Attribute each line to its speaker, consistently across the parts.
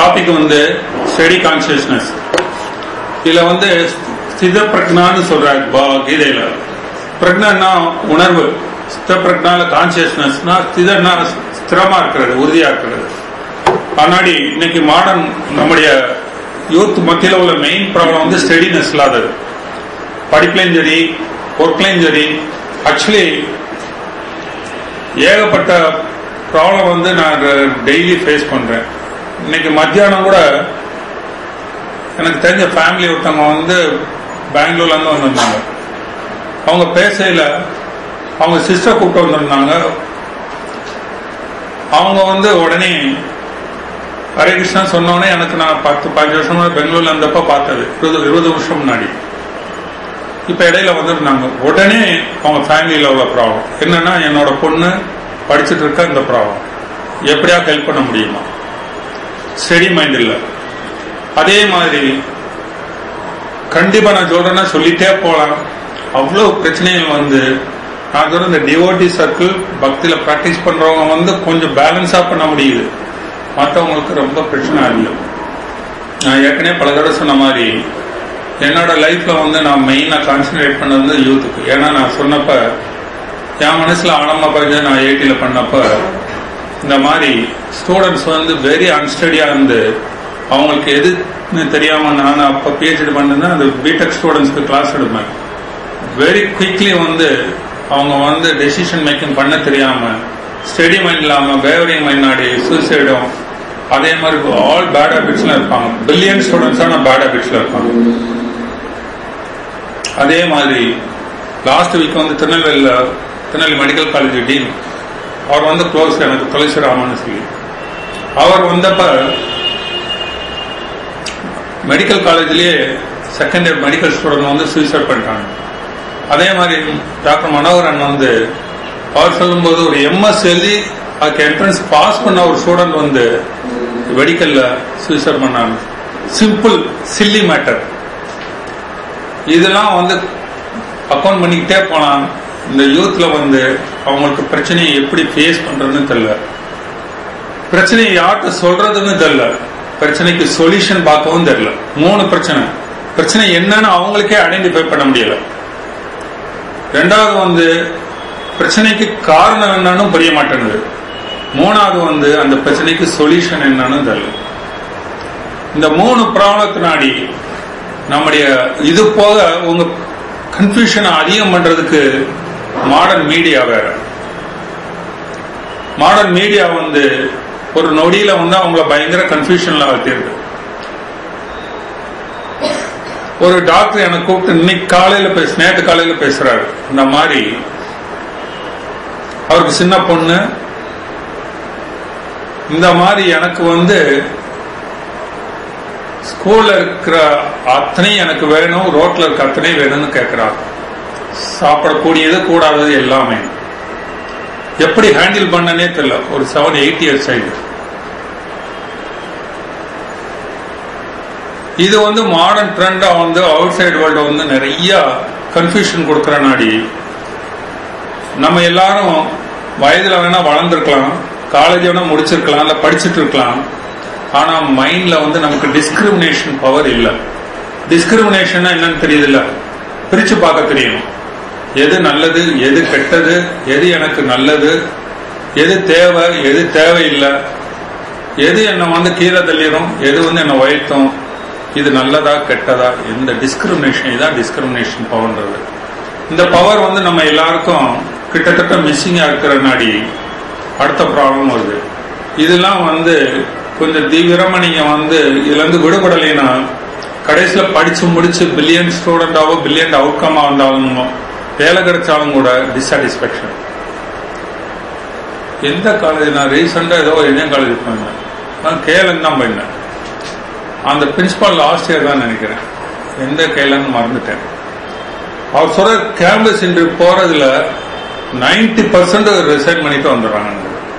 Speaker 1: Topic வந்து study consciousness இதுல வந்து ஸ்தித பிரக்னான்னு சொல்றாரு பா- கீதையில பிரக்னா உணர்வு ஸ்தித பிரக்னால கான்சியஸ்னஸ்னா ஸ்திதனா ஸ்திரமா இருக்கிறது உறுதியா இருக்கிறது ஆனாடி இன்னைக்கு மாடர்ன் நம்முடைய யூத் மத்தியில உள்ள மெயின் ப்ராப்ளம் வந்து ஸ்டெடினஸ் இல்லாதது படிப்புலையும் சரி ஒர்க்லையும் சரி ஆக்சுவலி ஏகப்பட்ட ப்ராப்ளம் வந்து நான் டெய்லி ஃபேஸ் பண்றேன் இன்னைக்கு மத்தியானம் கூட எனக்கு தெரிஞ்ச ஃபேமிலி ஒருத்தவங்க வந்து பெங்களூர்ல இருந்து வந்திருந்தாங்க அவங்க பேசையில அவங்க சிஸ்டர் கூப்பிட்டு வந்திருந்தாங்க அவங்க வந்து உடனே ஹரே கிருஷ்ணா சொன்னோடனே எனக்கு நான் பத்து பதினஞ்சு வருஷமா பெங்களூர்ல இருந்தப்ப பார்த்தது இருபது இருபது வருஷம் முன்னாடி இப்ப இடையில வந்திருந்தாங்க உடனே அவங்க ஃபேமிலியில உள்ள ப்ராப்ளம் என்னன்னா என்னோட பொண்ணு படிச்சுட்டு இருக்க இந்த ப்ராப்ளம் எப்படியா ஹெல்ப் பண்ண முடியுமா ஸ்டடி மைண்ட் இல்ல அதே மாதிரி கண்டிப்பா நான் சொல்றேன்னா சொல்லிட்டே போலாம் அவ்வளவு பிரச்சனைகள் வந்து நான் சொல்ற இந்த டிவோட்டி சர்க்கிள் பக்தியில பிராக்டிஸ் பண்றவங்க வந்து கொஞ்சம் பேலன்ஸா பண்ண முடியுது மற்றவங்களுக்கு ரொம்ப பிரச்சனை இல்லை நான் ஏற்கனவே பல தடவை சொன்ன மாதிரி என்னோட லைஃப்ல வந்து நான் மெயினா கான்சென்ட்ரேட் பண்ணது வந்து யூத்துக்கு ஏன்னா நான் சொன்னப்ப என் மனசுல ஆனமா பறிஞ்ச நான் ஏடியில் பண்ணப்ப இந்த மாதிரி ஸ்டூடெண்ட்ஸ் வந்து வெரி அன்ஸ்டடியா இருந்து அவங்களுக்கு எதுன்னு தெரியாம நான் அப்ப பிஹெச்டி பண்ணிருந்தேன் அந்த பிடெக் ஸ்டூடெண்ட்ஸ்க்கு கிளாஸ் எடுப்பேன் வெரி குவிக்லி வந்து அவங்க வந்து டெசிஷன் மேக்கிங் பண்ண தெரியாம ஸ்டடி மைண்ட் இல்லாம வேவரிங் மைண்ட் நாடி சூசைடும் அதே மாதிரி ஆல் பேட் ஹேபிட்ஸ்ல இருப்பாங்க பில்லியன் ஸ்டூடெண்ட்ஸான பேட் ஹேபிட்ஸ்ல இருப்பாங்க அதே மாதிரி லாஸ்ட் வீக் வந்து திருநெல்வேலியில் திருநெல்வேலி மெடிக்கல் காலேஜ் டீன் அவர் வந்து க்ளோஸ் எனக்கு துளசி ராமன் சொல்லி அவர் வந்தப்ப மெடிக்கல் காலேஜ்லயே செகண்ட் இயர் மெடிக்கல் ஸ்டூடெண்ட் வந்து சூசைட் பண்ணிட்டாங்க அதே மாதிரி டாக்டர் மனோகரன் வந்து அவர் சொல்லும்போது ஒரு எம்எஸ் எழுதி அதுக்கு என்ட்ரன்ஸ் பாஸ் பண்ண ஒரு ஸ்டூடெண்ட் வந்து மெடிக்கல்ல சூசைட் பண்ணாங்க சிம்பிள் சில்லி மேட்டர் இதெல்லாம் வந்து அக்கௌண்ட் பண்ணிக்கிட்டே போலாம் இந்த யூத்ல வந்து அவங்களுக்கு பிரச்சனையை எப்படி ஃபேஸ் பண்றதுன்னு தெரியல பிரச்சனையை யார்கிட்ட சொல்றதுன்னு தெரியல பிரச்சனைக்கு சொல்யூஷன் பார்க்கவும் தெரியல மூணு பிரச்சனை பிரச்சனை என்னன்னு அவங்களுக்கே ஐடென்டிஃபை பண்ண முடியல ரெண்டாவது வந்து பிரச்சனைக்கு காரணம் என்னன்னு புரிய மாட்டேங்குது மூணாவது வந்து அந்த பிரச்சனைக்கு சொல்யூஷன் என்னன்னு தெரியல இந்த மூணு ப்ராப்ளத்தினாடி நம்முடைய இது போக உங்க கன்ஃபியூஷனை அதிகம் பண்றதுக்கு மாடர்ன் மீடியா வேற மாடர்ன் மீடியா வந்து ஒரு நொடியில வந்து அவங்கள பயங்கர கன்ஃபியூஷன்ல ஆழ்த்திருக்கு ஒரு டாக்டர் எனக்கு கூப்பிட்டு இன்னைக்கு காலையில பேச நேற்று காலையில பேசுறாரு இந்த மாதிரி அவருக்கு சின்ன பொண்ணு இந்த மாதிரி எனக்கு வந்து ஸ்கூல்ல இருக்கிற அத்தனை எனக்கு வேணும் ரோட்ல இருக்க அத்தனை வேணும்னு கேட்கிறாங்க சாப்பிடக்கூடியது கூடாதது எல்லாமே எப்படி ஹேண்டில் பண்ணனே தெரியல ஒரு செவன் எயிட் இயர்ஸ் ஆயிடுச்சு இது வந்து மாடர்ன் ட்ரெண்டா வந்து அவுட் சைடு வேர்ல்டு வந்து நிறைய கன்ஃபியூஷன் கொடுக்குற நாடி நம்ம எல்லாரும் வயதுல வேணா வளர்ந்துருக்கலாம் காலேஜ் வேணா முடிச்சிருக்கலாம் இல்ல படிச்சுட்டு இருக்கலாம் ஆனா மைண்ட்ல வந்து நமக்கு டிஸ்கிரிமினேஷன் பவர் இல்ல டிஸ்கிரிமினேஷன் என்னன்னு தெரியுது இல்ல பிரிச்சு பார்க்க தெரியணும் எது நல்லது எது கெட்டது எது எனக்கு நல்லது எது தேவை எது தேவையில்லை எது என்னை வந்து கீழே தள்ளிடும் எது வந்து என்னை உயர்த்தும் இது நல்லதா கெட்டதா எந்த டிஸ்கிரிமினேஷன் இதான் டிஸ்கிரிமினேஷன் பவர்ன்றது இந்த பவர் வந்து நம்ம எல்லாருக்கும் கிட்டத்தட்ட மிஸ்ஸிங்கா இருக்கிற நாடி அடுத்த ப்ராப்ளம் வருது இதெல்லாம் வந்து கொஞ்சம் தீவிரமா நீங்க வந்து இதுல இருந்து விடுபடலைன்னா கடைசியில படிச்சு முடிச்சு பில்லியன் ஸ்டூடெண்டாவோ பில்லியன் அவுட்கமா வந்தாலும் வேலை கிடைச்சாலும் கூட டிசாட்டிஸ்பேக்ஷன் எந்த காலேஜ் நான் ரீசெண்டா ஏதோ இந்தியன் காலேஜ் பண்ணேன் நான் கேலன் தான் பண்ணேன் அந்த பிரின்சிபால் லாஸ்ட் இயர் தான் நினைக்கிறேன் எந்த கேலன்னு மறந்துட்டேன் அவர் சொல்ற கேம்பஸ் இன்று போறதுல நைன்டி பர்சன்ட் ரிசைன் பண்ணிட்டு வந்துடுறாங்க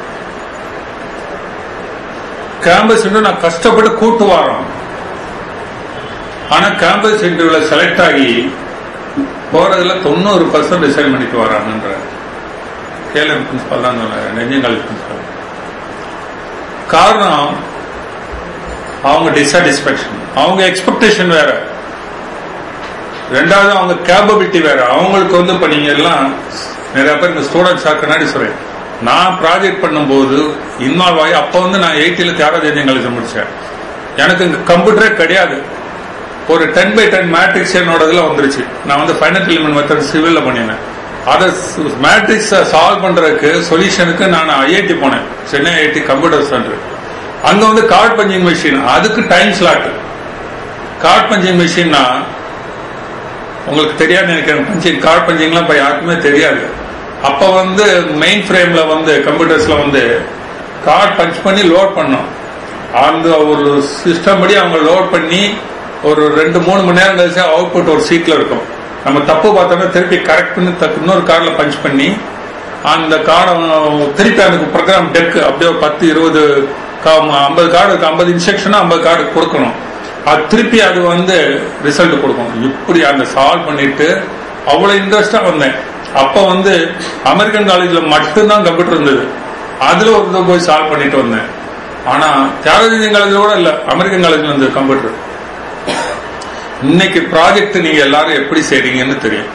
Speaker 1: கேம்பஸ் இன்டர்வியூ நான் கஷ்டப்பட்டு கூட்டு வரோம் ஆனா கேம்பஸ் இன்டர்வியூல செலக்ட் ஆகி போறதுல தொண்ணூறு பர்சன்ட் ரிசைன் பண்ணிட்டு வராங்கன்ற கேலன் பிரின்சிபால் தான் சொன்னார் நெஞ்சங்காலேஜ் பிரின்சிபால் காரணம் அவங்க டிசாட்டிஸ்பேக்ஷன் அவங்க எக்ஸ்பெக்டேஷன் வேற ரெண்டாவது அவங்க கேபபிலிட்டி வேற அவங்களுக்கு வந்து இப்ப நீங்க எல்லாம் நிறைய பேர் இந்த ஸ்டூடெண்ட்ஸ் கண்ணாடி சொல்றேன் நான் ப்ராஜெக்ட் பண்ணும்போது இன்வால்வ் ஆகி அப்போ வந்து நான் எயிட்டில் தியாகராஜ காலேஜ் முடிச்சேன் எனக்கு இங்க கம்ப்யூட்டரே கிடையாது ஒரு டென் பை டென் மேட்ரிக்ஸ் என்னோட இதில் வந்துருச்சு நான் வந்து ஃபைனல் எலிமெண்ட் மெத்தட் சிவிலில் பண்ணினேன் அதை மேட்ரிக்ஸை சால்வ் பண்றதுக்கு சொல்யூஷனுக்கு நான் ஐஐடி போனேன் சென்னை ஐஐடி கம்ப்யூட்டர் சென்டர் அங்க வந்து கார்ட் பஞ்சிங் மெஷின் அதுக்கு டைம் ஸ்லாட் கார்ட் பஞ்சிங் மெஷின்னா உங்களுக்கு தெரியாது நினைக்கிறேன் பஞ்சிங் கார்ட் பஞ்சிங்லாம் இப்போ யாருக்குமே தெரியாது அப்போ வந்து மெயின் ஃப்ரேம்ல வந்து கம்ப்யூட்டர்ஸ்ல வந்து கார்ட் பஞ்ச் பண்ணி லோட் பண்ணோம் அந்த ஒரு சிஸ்டம் படி அவங்க லோட் பண்ணி ஒரு ரெண்டு மூணு மணி நேரம் கழிச்சு அவுட்புட் ஒரு சீட்ல இருக்கும் நம்ம தப்பு பார்த்தோம்னா திருப்பி கரெக்ட் பண்ணி தப்பு இன்னொரு கார்டில் பஞ்ச் பண்ணி அந்த கார்டை திருப்பி அந்த ப்ரோக்ராம் டெக் அப்படியே ஒரு பத்து இருபது ஐம்பது கார்டு இருக்கு ஐம்பது இன்ஸ்ட்ரக்ஷனா ஐம்பது கார்டு கொடுக்கணும் அது திருப்பி அது வந்து ரிசல்ட் கொடுக்கும் இப்படி அந்த சால்வ் பண்ணிட்டு அவ்வளவு இன்ட்ரெஸ்டா வந்தேன் அப்ப வந்து அமெரிக்கன் காலேஜ்ல மட்டும்தான் கம்ப்யூட்டர் இருந்தது அதுல ஒரு இதை போய் சால்வ் பண்ணிட்டு வந்தேன் ஆனா தியாகராஜ காலேஜ்ல கூட இல்ல அமெரிக்கன் காலேஜ்ல இருந்தது கம்ப்யூட்டர் இன்னைக்கு ப்ராஜெக்ட் நீங்க எல்லாரும் எப்படி செய்றீங்கன்னு தெரியும்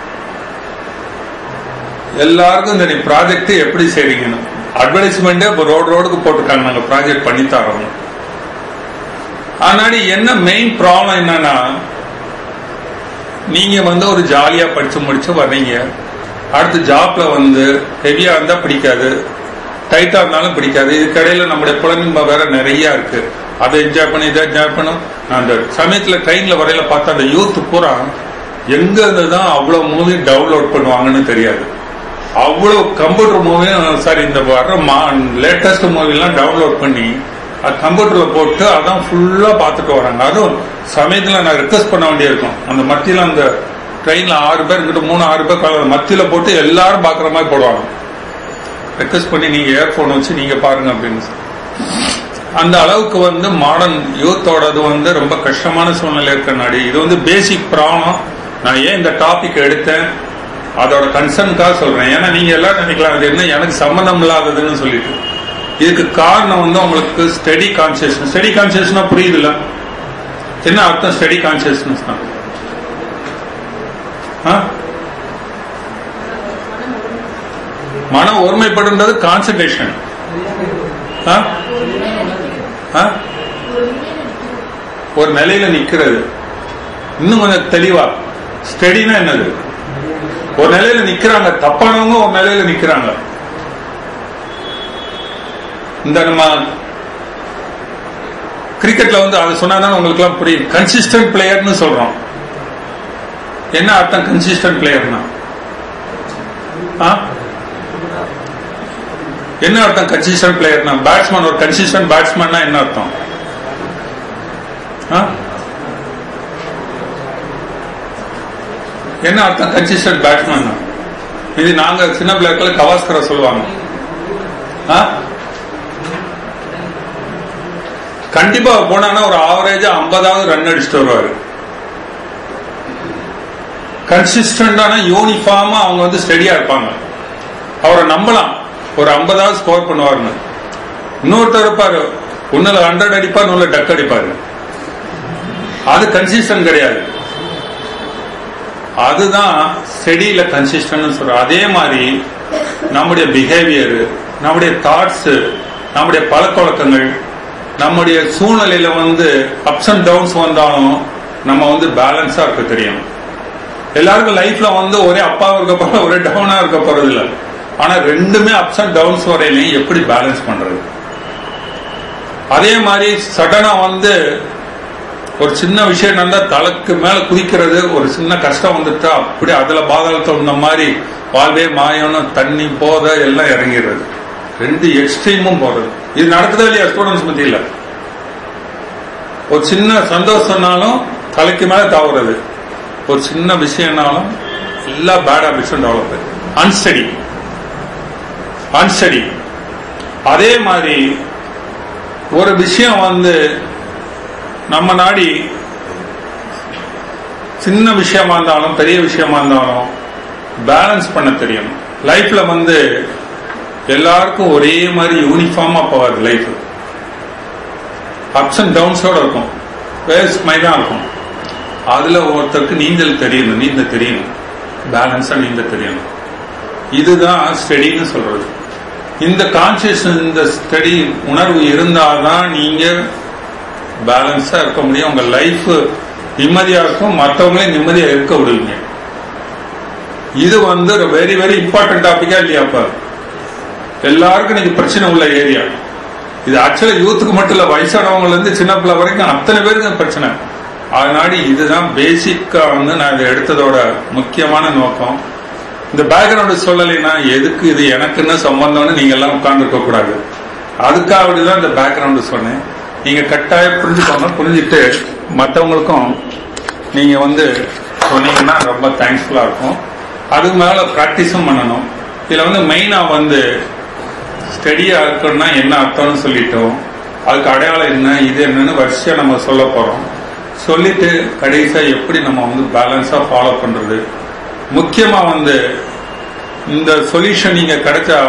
Speaker 1: எல்லாருக்கும் தெரியும் ப்ராஜெக்ட் எப்படி செய்றீங்கன்னு அட்வர்டைஸ்மெண்டே இப்போ ரோடு ரோடுக்கு போட்டிருக்காங்க நாங்க ப்ராஜெக்ட் பண்ணி தரோம் அதனால என்ன மெயின் ப்ராப்ளம் என்னன்னா நீங்க வந்து ஒரு ஜாலியா படிச்சு முடிச்சு வர்றீங்க அடுத்து ஜாப்ல வந்து ஹெவியா இருந்தா பிடிக்காது டைட்டா இருந்தாலும் பிடிக்காது இதுக்கடையில நம்முடைய குழந்தைங்க வேற நிறைய இருக்கு அதை என்ஜாய் பண்ணி இதை என்ஜாய் பண்ணும் நான் அந்த சமயத்துல ட்ரெயின்ல வரையில பார்த்தா அந்த யூத் பூரா எங்க இருந்து தான் அவ்வளவு மூவி டவுன்லோட் பண்ணுவாங்கன்னு தெரியாது அவ்வளவு கம்ப்யூட்டர் மூவியும் சாரி இந்த வர்ற லேட்டஸ்ட் மூவிலாம் டவுன்லோட் பண்ணி அது கம்ப்யூட்டர்ல போட்டு அதான் ஃபுல்லா பார்த்துட்டு வராங்க அதுவும் சமயத்துல நான் ரிக்வஸ்ட் பண்ண வேண்டியிருக்கும் அந்த மத்தியில அந்த ட்ரெயின்ல ஆறு பேர் இங்கிட்ட மூணு ஆறு பேர் கலர் மத்தியில போட்டு எல்லாரும் பாக்குற மாதிரி போடுவாங்க ரெக்வஸ்ட் பண்ணி நீங்க இயர்போன் வச்சு நீங்க பாருங்க அப்படின்னு சொல்லி. அந்த அளவுக்கு வந்து மாடர்ன் யூத்தோடது வந்து ரொம்ப கஷ்டமான சூழ்நிலை இருக்கனாடி இது வந்து பேசிக் ப்ராப்ளம் நான் ஏன் இந்த டாபிக் எடுத்தேன் அதோட கன்சர்னுக்காக சொல்றேன் ஏன்னா நீங்க எல்லாரும் நினைக்கலாம் அது என்ன எனக்கு சம்பந்தம் இல்லாததுன்னு சொல்லிட்டு இதுக்கு காரணம் வந்து உங்களுக்கு ஸ்டடி கான்சியஸ்னஸ் ஸ்டடி கான்சியஸ்னா புரியுதுல்ல என்ன அர்த்தம் ஸ்டடி கான்சியஸ்னஸ் தான் ஆ? மன ஒருமைப்படுன்றது கான்சன்ட்ரேஷன் ஒரு நிலையில நிக்கிறது இன்னும் கொஞ்சம் தெளிவா ஸ்டடினா என்னது ஒரு நிலையில நிக்கிறாங்க தப்பானவங்க ஒரு நிலையில நிக்கிறாங்க இந்த நம்ம கிரிக்கெட்ல வந்து அது சொன்னாதான் உங்களுக்கு எல்லாம் புரியும் கன்சிஸ்டன்ட் பிளேயர்னு சொல்றோம் என்ன அர்த்தம் கன்சிஸ்டன்ட் பிளேயர்னா என்ன அர்த்தம் கன்சிஸ்டன்ட் பிளேயர்னா பேட்ஸ்மேன் ஒரு கன்சிஸ்டன்ட் பேட்ஸ்மேன்னா என்ன அர்த்தம் ஆ? என்ன அர்த்தம் கன்சிஸ்டன்ட் பேட்ஸ்மேன் இது நாங்க சின்ன பிள்ளைகளை கவாஸ்கர சொல்லுவாங்க ஆ? கண்டிப்பா போனான்னா ஒரு ஆவரேஜா ஐம்பதாவது ரன் அடிச்சுட்டு வருவாரு கன்சிஸ்டன்டான யூனிஃபார்மா அவங்க வந்து ஸ்டெடியா இருப்பாங்க அவரை நம்பலாம் ஒரு ஐம்பதாவது ஸ்கோர் பண்ணுவாருன்னு இன்னொருத்தர் இருப்பாரு ஒன்னுல ஹண்ட்ரட் அடிப்பார் ஒன்னுல டக் அடிப்பாரு அது கன்சிஸ்டன்ட் கிடையாது அதுதான் செடியில கன்சிஸ்டன்ட் சொல்றோம் அதே மாதிரி நம்முடைய பிஹேவியர் நம்முடைய தாட்ஸ் நம்முடைய பழக்க வழக்கங்கள் நம்முடைய சூழ்நிலையில வந்து அப்ஸ் அண்ட் டவுன்ஸ் வந்தாலும் நம்ம வந்து பேலன்ஸா இருக்க தெரியும் எல்லாருக்கும் லைஃப்ல வந்து ஒரே அப்பா இருக்க போற ஒரே டவுனா இருக்க போறது இல்ல ஆனா ரெண்டுமே அப்ஸ் அண்ட் டவுன்ஸ் வரையிலையும் எப்படி பேலன்ஸ் பண்றது அதே மாதிரி சடனா வந்து ஒரு சின்ன விஷயம் நடந்தா தலைக்கு மேல குதிக்கிறது ஒரு சின்ன கஷ்டம் வந்துட்டா அப்படி அதுல பாதாளத்தை வந்த மாதிரி வாழ்வே மாயம்னு தண்ணி போத எல்லாம் இறங்கிடுறது ரெண்டு எக்ஸ்ட்ரீமும் போறது இது நடக்குதா இல்லையா ஸ்டூடெண்ட்ஸ் மத்தியில ஒரு சின்ன சந்தோஷம்னாலும் தலைக்கு மேல தாவுறது ஒரு சின்ன விஷயம்னாலும் எல்லா பேட் ஹேபிட்ஸும் டெவலப் அன்ஸ்டடி அன்ஸ்டடி அதே மாதிரி ஒரு விஷயம் வந்து நம்ம நாடி சின்ன விஷயமா இருந்தாலும் பெரிய விஷயமா இருந்தாலும் பேலன்ஸ் பண்ண தெரியும் லைஃப்ல வந்து எல்லாருக்கும் ஒரே மாதிரி யூனிஃபார்மா போவாது லைஃப் அப்ஸ் அண்ட் டவுன்ஸோட இருக்கும் வேவ்ஸ் மாதிரி தான் இருக்கும் அதுல ஒருத்தருக்கு நீந்தல் தெரியணும் நீந்த தெரியணும் பேலன்ஸா நீந்த தெரியணும் இதுதான் ஸ்டடின்னு சொல்றது இந்த கான்சியஸ் இந்த ஸ்டடி உணர்வு இருந்தாதான் நீங்க பேலன்ஸா இருக்க முடியும் உங்க லைஃப் நிம்மதியா இருக்கும் மற்றவங்களையும் நிம்மதியா இருக்க விடுவீங்க இது வந்து வெரி வெரி இம்பார்ட்டன்ட் டாபிக்கா இல்லையா அப்ப எல்லாருக்கும் நீங்க பிரச்சனை உள்ள ஏரியா இது ஆக்சுவலா யூத்துக்கு மட்டும் இல்ல வயசானவங்கல இருந்து சின்ன பிள்ளை வரைக்கும் அத்தனை பேருக்கு பிரச்சனை அதனால இதுதான் பேசிக்கா வந்து நான் இதை எடுத்ததோட முக்கியமான நோக்கம் இந்த பேக்ரவுண்ட் சொல்லலைன்னா எதுக்கு இது எனக்குன்னு சம்பந்தம்னு நீங்க எல்லாம் உட்கார்ந்து இருக்க கூடாது அதுக்காக தான் இந்த பேக்ரவுண்ட் சொன்னேன் நீங்க கட்டாயம் புரிஞ்சுக்கோங்க புரிஞ்சுட்டு மற்றவங்களுக்கும் நீங்க வந்து சொன்னீங்கன்னா ரொம்ப தேங்க்ஸ்ஃபுல்லா இருக்கும் அது மேல ப்ராக்டிஸும் பண்ணணும் இதுல வந்து மெயினா வந்து ஸ்டடியா இருக்கணும்னா என்ன அர்த்தம்னு சொல்லிட்டோம் அதுக்கு அடையாளம் என்ன இது என்னன்னு வரிசையா நம்ம சொல்ல போறோம் சொல்லிட்டு கடைசியா எப்படி நம்ம வந்து பேலன்ஸா ஃபாலோ பண்றது முக்கியமா வந்து இந்த சொல்யூஷன் நீங்க கிடைச்சா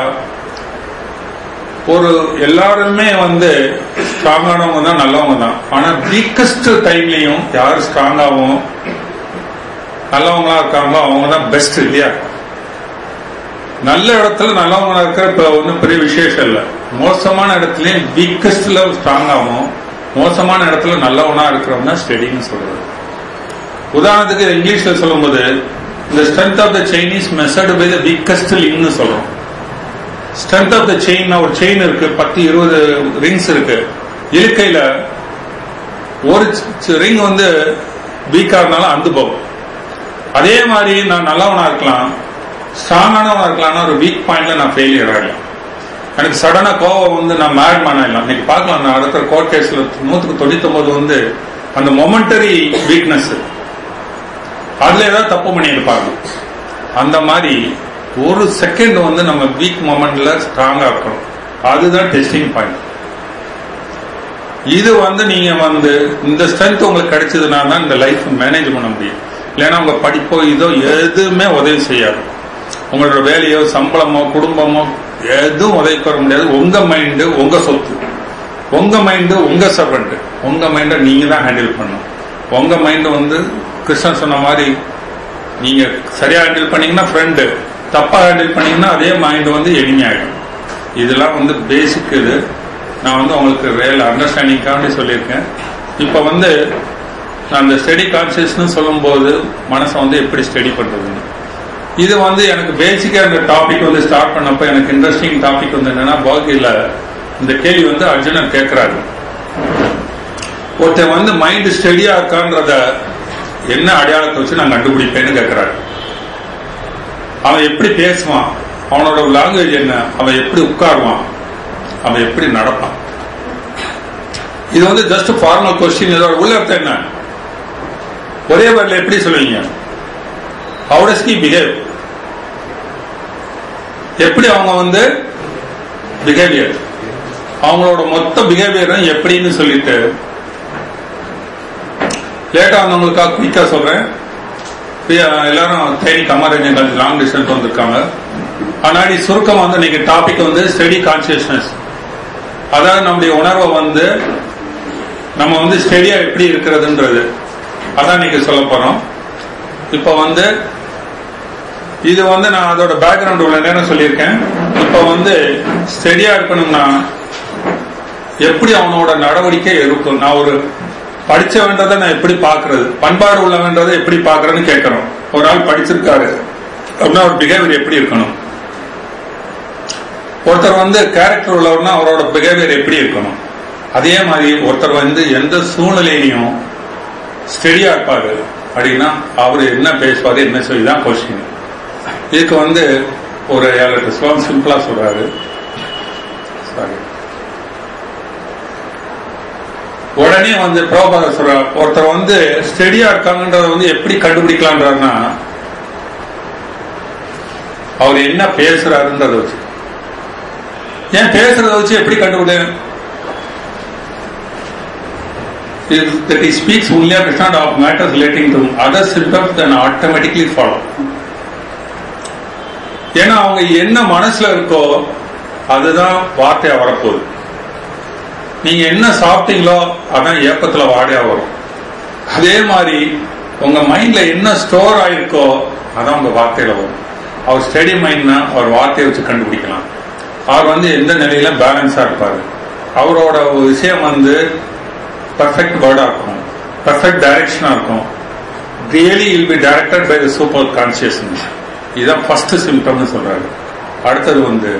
Speaker 1: ஒரு எல்லாருமே வந்து ஸ்ட்ராங்கானவங்க தான் நல்லவங்க தான் ஆனா வீக்கஸ்ட் டைம்லயும் யார் ஸ்ட்ராங்காகவும் நல்லவங்களா இருக்காங்களோ அவங்க தான் பெஸ்ட் இல்லையா நல்ல இடத்துல நல்லவங்களா இருக்கிற இப்ப ஒன்றும் பெரிய விசேஷம் இல்லை மோசமான இடத்துலயும் வீக்கஸ்ட்ல ஸ்ட்ராங்காகவும் மோசமான இடத்துல நல்லவனா இருக்கிறவங்க தான் ஸ்டெடின்னு சொல்றது உதாரணத்துக்கு இங்கிலீஷ்ல சொல்லும்போது இந்த strength of the chain is measured by the weakest லிங்க்னு சொல்றோம் ஸ்ட்ரென்த் ஆஃப் த செயின் ஒரு செயின் இருக்கு பத்து இருபது ரிங்ஸ் இருக்கு இழுக்கையில ஒரு ரிங் வந்து வீக்கா இருந்தாலும் அந்து போகும் அதே மாதிரி நான் நல்லவனா இருக்கலாம் ஸ்ட்ராங்கானவனா இருக்கலாம்னா ஒரு வீக் பாயிண்ட்ல நான் ஃபெயிலியர் ஆகலாம் எனக்கு சடனா கோவம் வந்து நான் மேட் மேன் ஆயிடலாம் இன்னைக்கு பார்க்கலாம் நான் அடுத்த கோர்ட் கேஸ்ல நூத்துக்கு தொண்ணூத்தி ஒன்பது வந்து அந்த மொமெண்டரி வீக்னஸ் அதுல ஏதாவது தப்பு பண்ணியிருப்பாங்க அந்த மாதிரி ஒரு செகண்ட் வந்து நம்ம வீக் மொமெண்ட்ல ஸ்ட்ராங்கா இருக்கணும் அதுதான் டெஸ்டிங் பாயிண்ட் இது வந்து நீங்க வந்து இந்த ஸ்ட்ரென்த் உங்களுக்கு கிடைச்சதுனா தான் இந்த லைஃப் மேனேஜ் பண்ண முடியும் இல்லைன்னா உங்க படிப்போ இதோ எதுவுமே உதவி செய்யாது உங்களோட வேலையோ சம்பளமோ குடும்பமோ எதுவும் உதவி பெற முடியாது உங்க மைண்டு உங்க சொத்து உங்க மைண்டு உங்க சர்வெண்ட் உங்க மைண்டை நீங்க தான் ஹேண்டில் பண்ணணும் உங்க மைண்டு வந்து கிருஷ்ணன் சொன்ன மாதிரி நீங்க சரியா ஹேண்டில் பண்ணீங்கன்னா ஃப்ரெண்டு தப்பா ஹேண்டில் பண்ணீங்கன்னா அதே மைண்ட் வந்து எளிமையாயிடும் இதெல்லாம் வந்து பேசிக் இது நான் வந்து உங்களுக்கு ரியல் அண்டர்ஸ்டாண்டிங்காண்டி சொல்லியிருக்கேன் இப்போ வந்து நான் அந்த ஸ்டடி கான்சியஸ்னு சொல்லும்போது மனசை வந்து எப்படி ஸ்டடி பண்றதுன்னு இது வந்து எனக்கு பேசிக்கா இந்த டாபிக் வந்து ஸ்டார்ட் பண்ணப்ப எனக்கு இன்ட்ரெஸ்டிங் டாபிக் வந்து என்னன்னா பகவத்கீதையில இந்த கேள்வி வந்து அர்ஜுனன் கேட்கிறாரு ஒருத்தன் வந்து மைண்ட் ஸ்டடியா இருக்கான்றத என்ன அடையாளத்தை வச்சு நான் கண்டுபிடிப்பேன்னு கேட்கிறாரு அவன் எப்படி பேசுவான் அவனோட லாங்குவேஜ் என்ன அவன் எப்படி உட்காருவான் அவன் எப்படி நடப்பான் இது வந்து ஜஸ்ட் ஃபார்மல் கொஸ்டின் இதோட உள்ள அர்த்தம் என்ன ஒரே வேர்ல எப்படி சொல்லுவீங்க ஹவு டஸ் ஹி பிஹேவ் எப்படி அவங்க வந்து பிஹேவியர் அவங்களோட மொத்த பிஹேவியரும் எப்படின்னு சொல்லிட்டு லேட்டா வந்தவங்களுக்காக குயிக்கா சொல்றேன் எல்லாரும் தேனி கமரஞ்சன் காலேஜ் லாங் டிஸ்டன்ஸ் வந்திருக்காங்க ஆனாடி சுருக்கம் வந்து இன்னைக்கு டாபிக் வந்து ஸ்டடி கான்சியஸ்னஸ் அதாவது நம்முடைய உணர்வை வந்து நம்ம வந்து ஸ்டெடியா எப்படி இருக்கிறதுன்றது அதான் இன்னைக்கு சொல்ல போறோம் இப்ப வந்து இது வந்து நான் அதோட பேக்ரவுண்ட் உள்ள நேரம் சொல்லியிருக்கேன் இப்ப வந்து ஸ்டெடியா இருக்கணும்னா எப்படி அவனோட நடவடிக்கை இருக்கும் நான் ஒரு படிச்சவன்றதை நான் எப்படி பாக்குறது பண்பாடு உள்ளவன்றதை எப்படி பாக்குறேன்னு கேட்கறோம் ஒரு ஆள் படிச்சிருக்காரு அப்படின்னா ஒரு பிஹேவியர் எப்படி இருக்கணும் ஒருத்தர் வந்து கேரக்டர் உள்ளவர்னா அவரோட பிஹேவியர் எப்படி இருக்கணும் அதே மாதிரி ஒருத்தர் வந்து எந்த சூழ்நிலையிலையும் ஸ்டெடியா இருப்பாரு அப்படின்னா அவர் என்ன பேசுவாரு என்ன சொல்லிதான் கொஸ்டின் இதுக்கு வந்து ஒரு ஏழு எட்டு ஸ்லோகம் சிம்பிளா சொல்றாரு சாரி உடனே வந்து பிரபாகர சொல்ற ஒருத்தர் வந்து ஸ்டெடியா இருக்காங்கன்றத வந்து எப்படி கண்டுபிடிக்கலான்றாருன்னா அவர் என்ன பேசுறாருன்றத வச்சு ஏன் பேசுறத வச்சு எப்படி கண்டுபிடி that he speaks only of Krishna of matters relating to other symptoms then automatically follow. ஏன்னா அவங்க என்ன மனசுல இருக்கோ அதுதான் வார்த்தையா வரப்போகுது நீங்க என்ன சாப்பிட்டீங்களோ அதான் ஏப்பத்துல வாடையா வரும் அதே மாதிரி உங்க மைண்ட்ல என்ன ஸ்டோர் ஆயிருக்கோ அதான் உங்க வார்த்தையில வரும் அவர் ஸ்டடி மைண்ட்னா அவர் வார்த்தையை வச்சு கண்டுபிடிக்கலாம் அவர் வந்து எந்த நிலையில பேலன்ஸா இருப்பாரு அவரோட ஒரு விஷயம் வந்து பர்ஃபெக்ட் வேர்டா இருக்கும் பர்ஃபெக்ட் டைரக்ஷனா இருக்கும் really will be directed by the super consciousness இதுதான் ஃபர்ஸ்ட் சிம்டம்னு சொல்றாரு அடுத்தது வந்து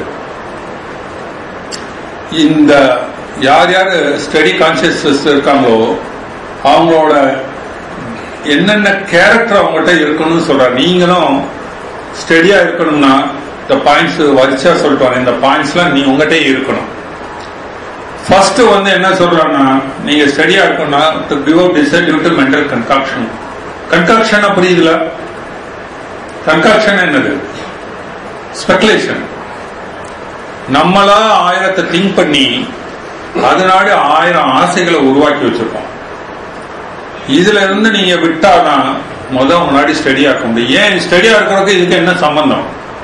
Speaker 1: இந்த யார் யார் ஸ்டடி கான்சியஸ்னஸ் இருக்காங்களோ அவங்களோட என்னென்ன கேரக்டர் அவங்கள்ட்ட இருக்கணும்னு சொல்றாரு நீங்களும் ஸ்டடியா இருக்கணும்னா இந்த பாயிண்ட்ஸ் வரிசையா சொல்லிட்டு வரேன் இந்த பாயிண்ட்ஸ்லாம் நீ உங்ககிட்ட இருக்கணும் ஃபர்ஸ்ட் வந்து என்ன சொல்றாங்கன்னா நீங்க ஸ்டடியா இருக்கணும்னா to give up decide due to mental concoction concoction புரியுதுல கன்காக்ஷன் என்னது ஸ்பெகுலேஷன் நம்மளா ஆயிரத்தை திங்க் பண்ணி அதனால ஆயிரம் ஆசைகளை உருவாக்கி வச்சிருப்போம் இதுல இருந்து நீங்க விட்டாதான் முத முன்னாடி ஸ்டடியா இருக்க முடியும் ஏன் ஸ்டடியா இருக்கிறதுக்கு இதுக்கு என்ன சம்பந்தம்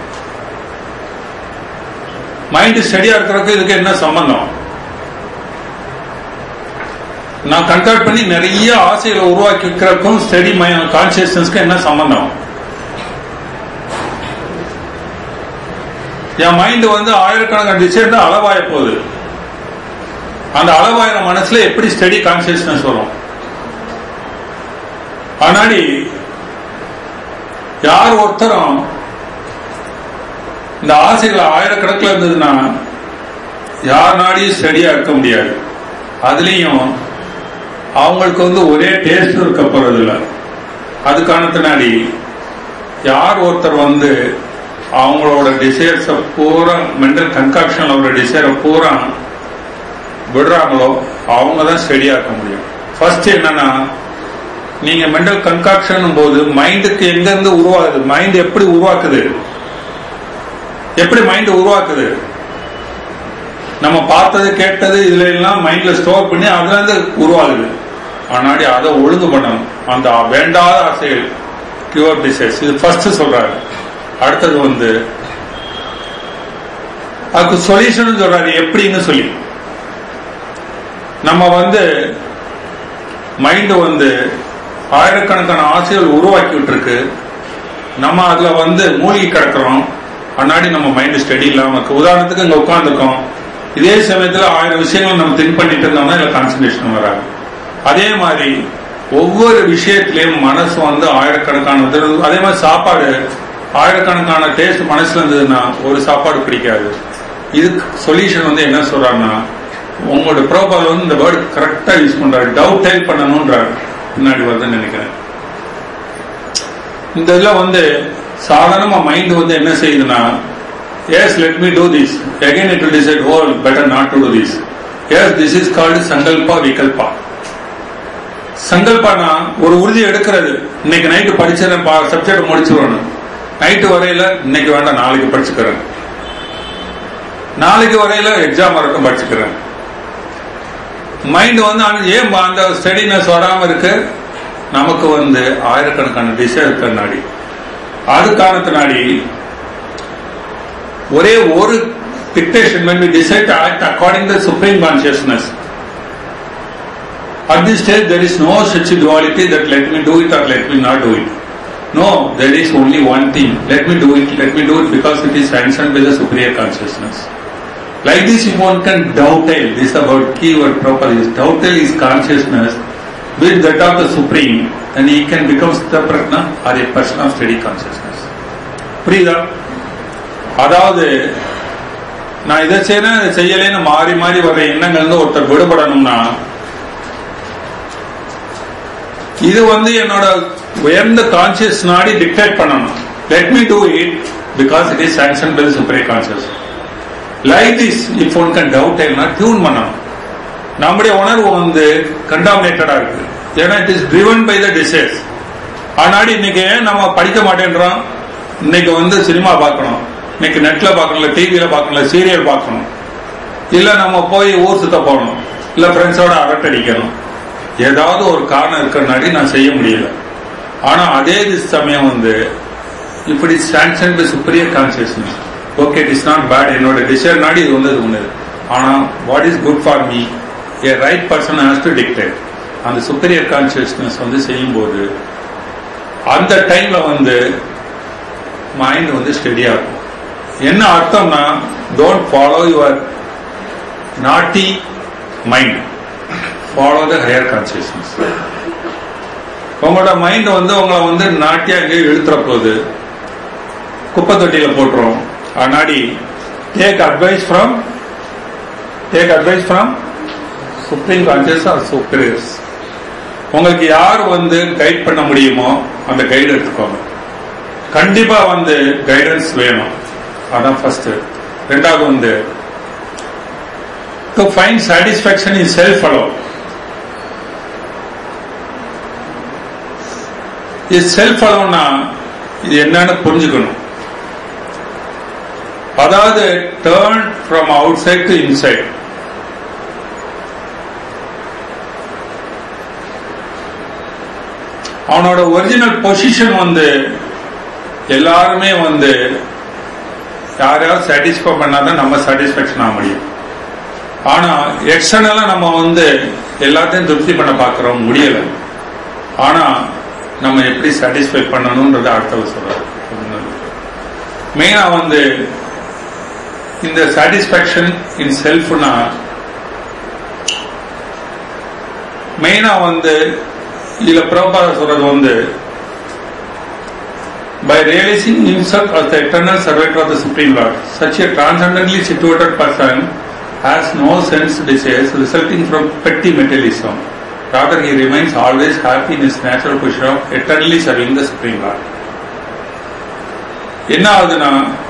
Speaker 1: மைண்ட் ஸ்டடியா இருக்கிறதுக்கு இதுக்கு என்ன சம்பந்தம் நான் கன்டாக்ட் பண்ணி நிறைய ஆசைகளை உருவாக்கி இருக்கிறதுக்கும் ஸ்டடி கான்சியஸ்னஸ்க்கு என்ன சம்பந்தம் என் மைண்ட் வந்து ஆயிரக்கணக்கான டிசைன் அளவாய போகுது அந்த அளவாயிர மனசுல எப்படி ஸ்டடி கான்சியஸ்னஸ் வரும் ஆனாடி யார் ஒருத்தரும் இந்த ஆசைகள் ஆயிரக்கணக்கில் இருந்ததுன்னா யார் நாடியும் ஸ்டடியா இருக்க முடியாது அதுலயும் அவங்களுக்கு வந்து ஒரே டேஸ்ட் இருக்க போறது இல்லை அதுக்கான பின்னாடி யார் ஒருத்தர் வந்து அவங்களோட டிசைர்ஸ பூரா மென்டல் கன்காக்ஷன்ல ஒரு டிசைரை பூரா விடுறாங்களோ அவங்க தான் ஸ்டெடியா இருக்க முடியும் ஃபர்ஸ்ட் என்னன்னா நீங்க மென்டல் கன்காக்ஷன் போது மைண்டுக்கு எங்க இருந்து உருவாகுது மைண்ட் எப்படி உருவாக்குது எப்படி மைண்ட் உருவாக்குது நம்ம பார்த்தது கேட்டது இதுல எல்லாம் மைண்ட்ல ஸ்டோர் பண்ணி அதுல இருந்து உருவாகுது ஆனாடி அதை ஒழுங்கு பண்ணணும் அந்த வேண்டாத ஆசைகள் கியூர் டிசைஸ் இது ஃபர்ஸ்ட் சொல்றாரு அடுத்தது வந்து அதுக்கு சொல்யூஷன் சொல்றாரு எப்படின்னு சொல்லி நம்ம வந்து மைண்ட் வந்து ஆயிரக்கணக்கான ஆசைகள் உருவாக்கிட்டு இருக்கு நம்ம அதுல வந்து மூழ்கி கிடக்கிறோம் அன்னாடி நம்ம மைண்ட் ஸ்டடி இல்லாம இருக்கு உதாரணத்துக்கு இங்க உட்காந்துருக்கோம் இதே சமயத்துல ஆயிரம் விஷயங்கள் நம்ம திங்க் பண்ணிட்டு இருந்தோம்னா இதுல கான்சன்ட்ரேஷன் வராது அதே மாதிரி ஒவ்வொரு விஷயத்திலையும் மனசு வந்து ஆயிரக்கணக்கான அதே மாதிரி சாப்பாடு ஆயிரக்கணக்கான டேஸ்ட் மனசுல இருந்ததுன்னா ஒரு சாப்பாடு பிடிக்காது இதுக்கு சொல்யூஷன் வந்து என்ன சொல்றாருன்னா உங்களோட ப்ரோபால் வந்து இந்த வேர்டு கரெக்டா யூஸ் பண்றாரு டவுட் டைப் பண்ணணும்ன்றாரு பின்னாடி வருதுன்னு நினைக்கிறேன் இந்த இதுல வந்து சாதாரணமா மைண்ட் வந்து என்ன செய்யுதுன்னா yes let me do this again it will decide oh better not to do this yes this is called சங்கல்பா விகல்பா சங்கல்பானா ஒரு உறுதி எடுக்கிறது இன்னைக்கு நைட்டு படிச்ச சப்ஜெக்ட் முடிச்சிடணும் நைட்டு வரையில இன்னைக்கு வேண்டாம் நாளைக்கு படிச்சுக்கிறேன் நாளைக்கு வரையில எக்ஸாம் வரைக்கும் படிச்சுக்கிறேன் மைண்ட் வந்து ஏன் அந்த ஸ்டடினஸ் வராம இருக்கு நமக்கு வந்து ஆயிரக்கணக்கான டிசைர் இருக்கிறனாடி அது காரணத்தினாடி ஒரே ஒரு dictation when we decide to act according to supreme consciousness at this stage there is no such duality that let me do it or let me not do it no there is only one thing let me do it let me do it because it is sanctioned by the superior consciousness like this if one can dovetail this is about keyword properly is dovetail is consciousness with that of the supreme then he can become the prajna or a person of steady consciousness புரியுதா அதாவது நான் இதை செய்யறேன் இதை செய்யலேன்னு மாறி மாறி வர எண்ணங்கள் இருந்து ஒருத்தர் விடுபடணும்னா இது வந்து என்னோட உயர்ந்த கான்சியஸ் நாடி டிக்டேட் பண்ணணும் let me do it because it is sanction by supreme conscious like this if one can doubt டைம்னா டியூன் பண்ணணும் நம்முடைய உணர்வு வந்து கண்டாமினேட்டடா இருக்கு ஏன்னா it is driven by the desires ஆனாடி இன்னைக்கு ஏன் நம்ம படிக்க மாட்டேன்றோம் இன்னைக்கு வந்து சினிமா பார்க்கணும் இன்னைக்கு நெட்ல பார்க்கணும் டிவியில பார்க்கணும் சீரியல் பார்க்கணும் இல்ல நம்ம போய் ஊர் சுத்த போகணும் இல்ல ஃப்ரெண்ட்ஸோட அரட்டடிக்கணும் ஏதாவது ஒரு காரணம் இருக்கிறனாடி நான் செய்ய முடியல ஆனா அதே சமயம் வந்து இப்படி sanction by superior consciousness okay it is not bad என்னோட டிசைர் நாடி இது வந்து இது ஒண்ணு ஆனா what is good for me a right person has to dictate அந்த சுப்பீரியர் கான்சியஸ்னஸ் வந்து செய்யும்போது அந்த டைம்ல வந்து மைண்ட் வந்து ஸ்டெடியா இருக்கும் என்ன அர்த்தம்னா don't follow your naughty mind follow the higher consciousness உங்களோட மைண்ட் வந்து உங்களை வந்து நாட்டியா எங்கேயும் இழுத்துற போகுது குப்பை தொட்டியில போட்டுரும் அதனாடி take advice from take advice from supreme conscious or superiors உங்களுக்கு யார் வந்து கைட் பண்ண முடியுமோ அந்த கைடு எடுத்துக்கோங்க கண்டிப்பா வந்து கைடன்ஸ் வேணும் அதான் ஃபர்ஸ்ட் ரெண்டாவது வந்து to find satisfaction in self alone இது செல்ஃப் அலோனா இது என்னன்னு புரிஞ்சுக்கணும் அதாவது turn from outside to inside அவனோட ஒரிஜினல் பொசிஷன் வந்து எல்லாருமே வந்து யாரையாவது சாட்டிஸ்ஃபை பண்ணாதான் நம்ம சாட்டிஸ்பேக்ஷன் ஆக முடியும் ஆனா எக்ஸ்டர்னலா நம்ம வந்து எல்லாத்தையும் திருப்தி பண்ண பார்க்கிறோம் முடியல ஆனா நம்ம எப்படி சாட்டிஸ்ஃபை பண்ணணும்ன்றத அடுத்தது சொல்றாரு மெயினா வந்து இந்த சாட்டிஸ்பாக்சன் இன் செல்ஃப்னா மெயினா வந்து இதுல பிரபாத சொல்றது வந்து by realizing himself as the eternal servant of the Supreme Lord, such a transcendently situated person has no sense desires resulting from petty materialism. Rather, he remains always happy in his natural position of eternally serving the Supreme Lord. என்ன ஆகுதுன்னா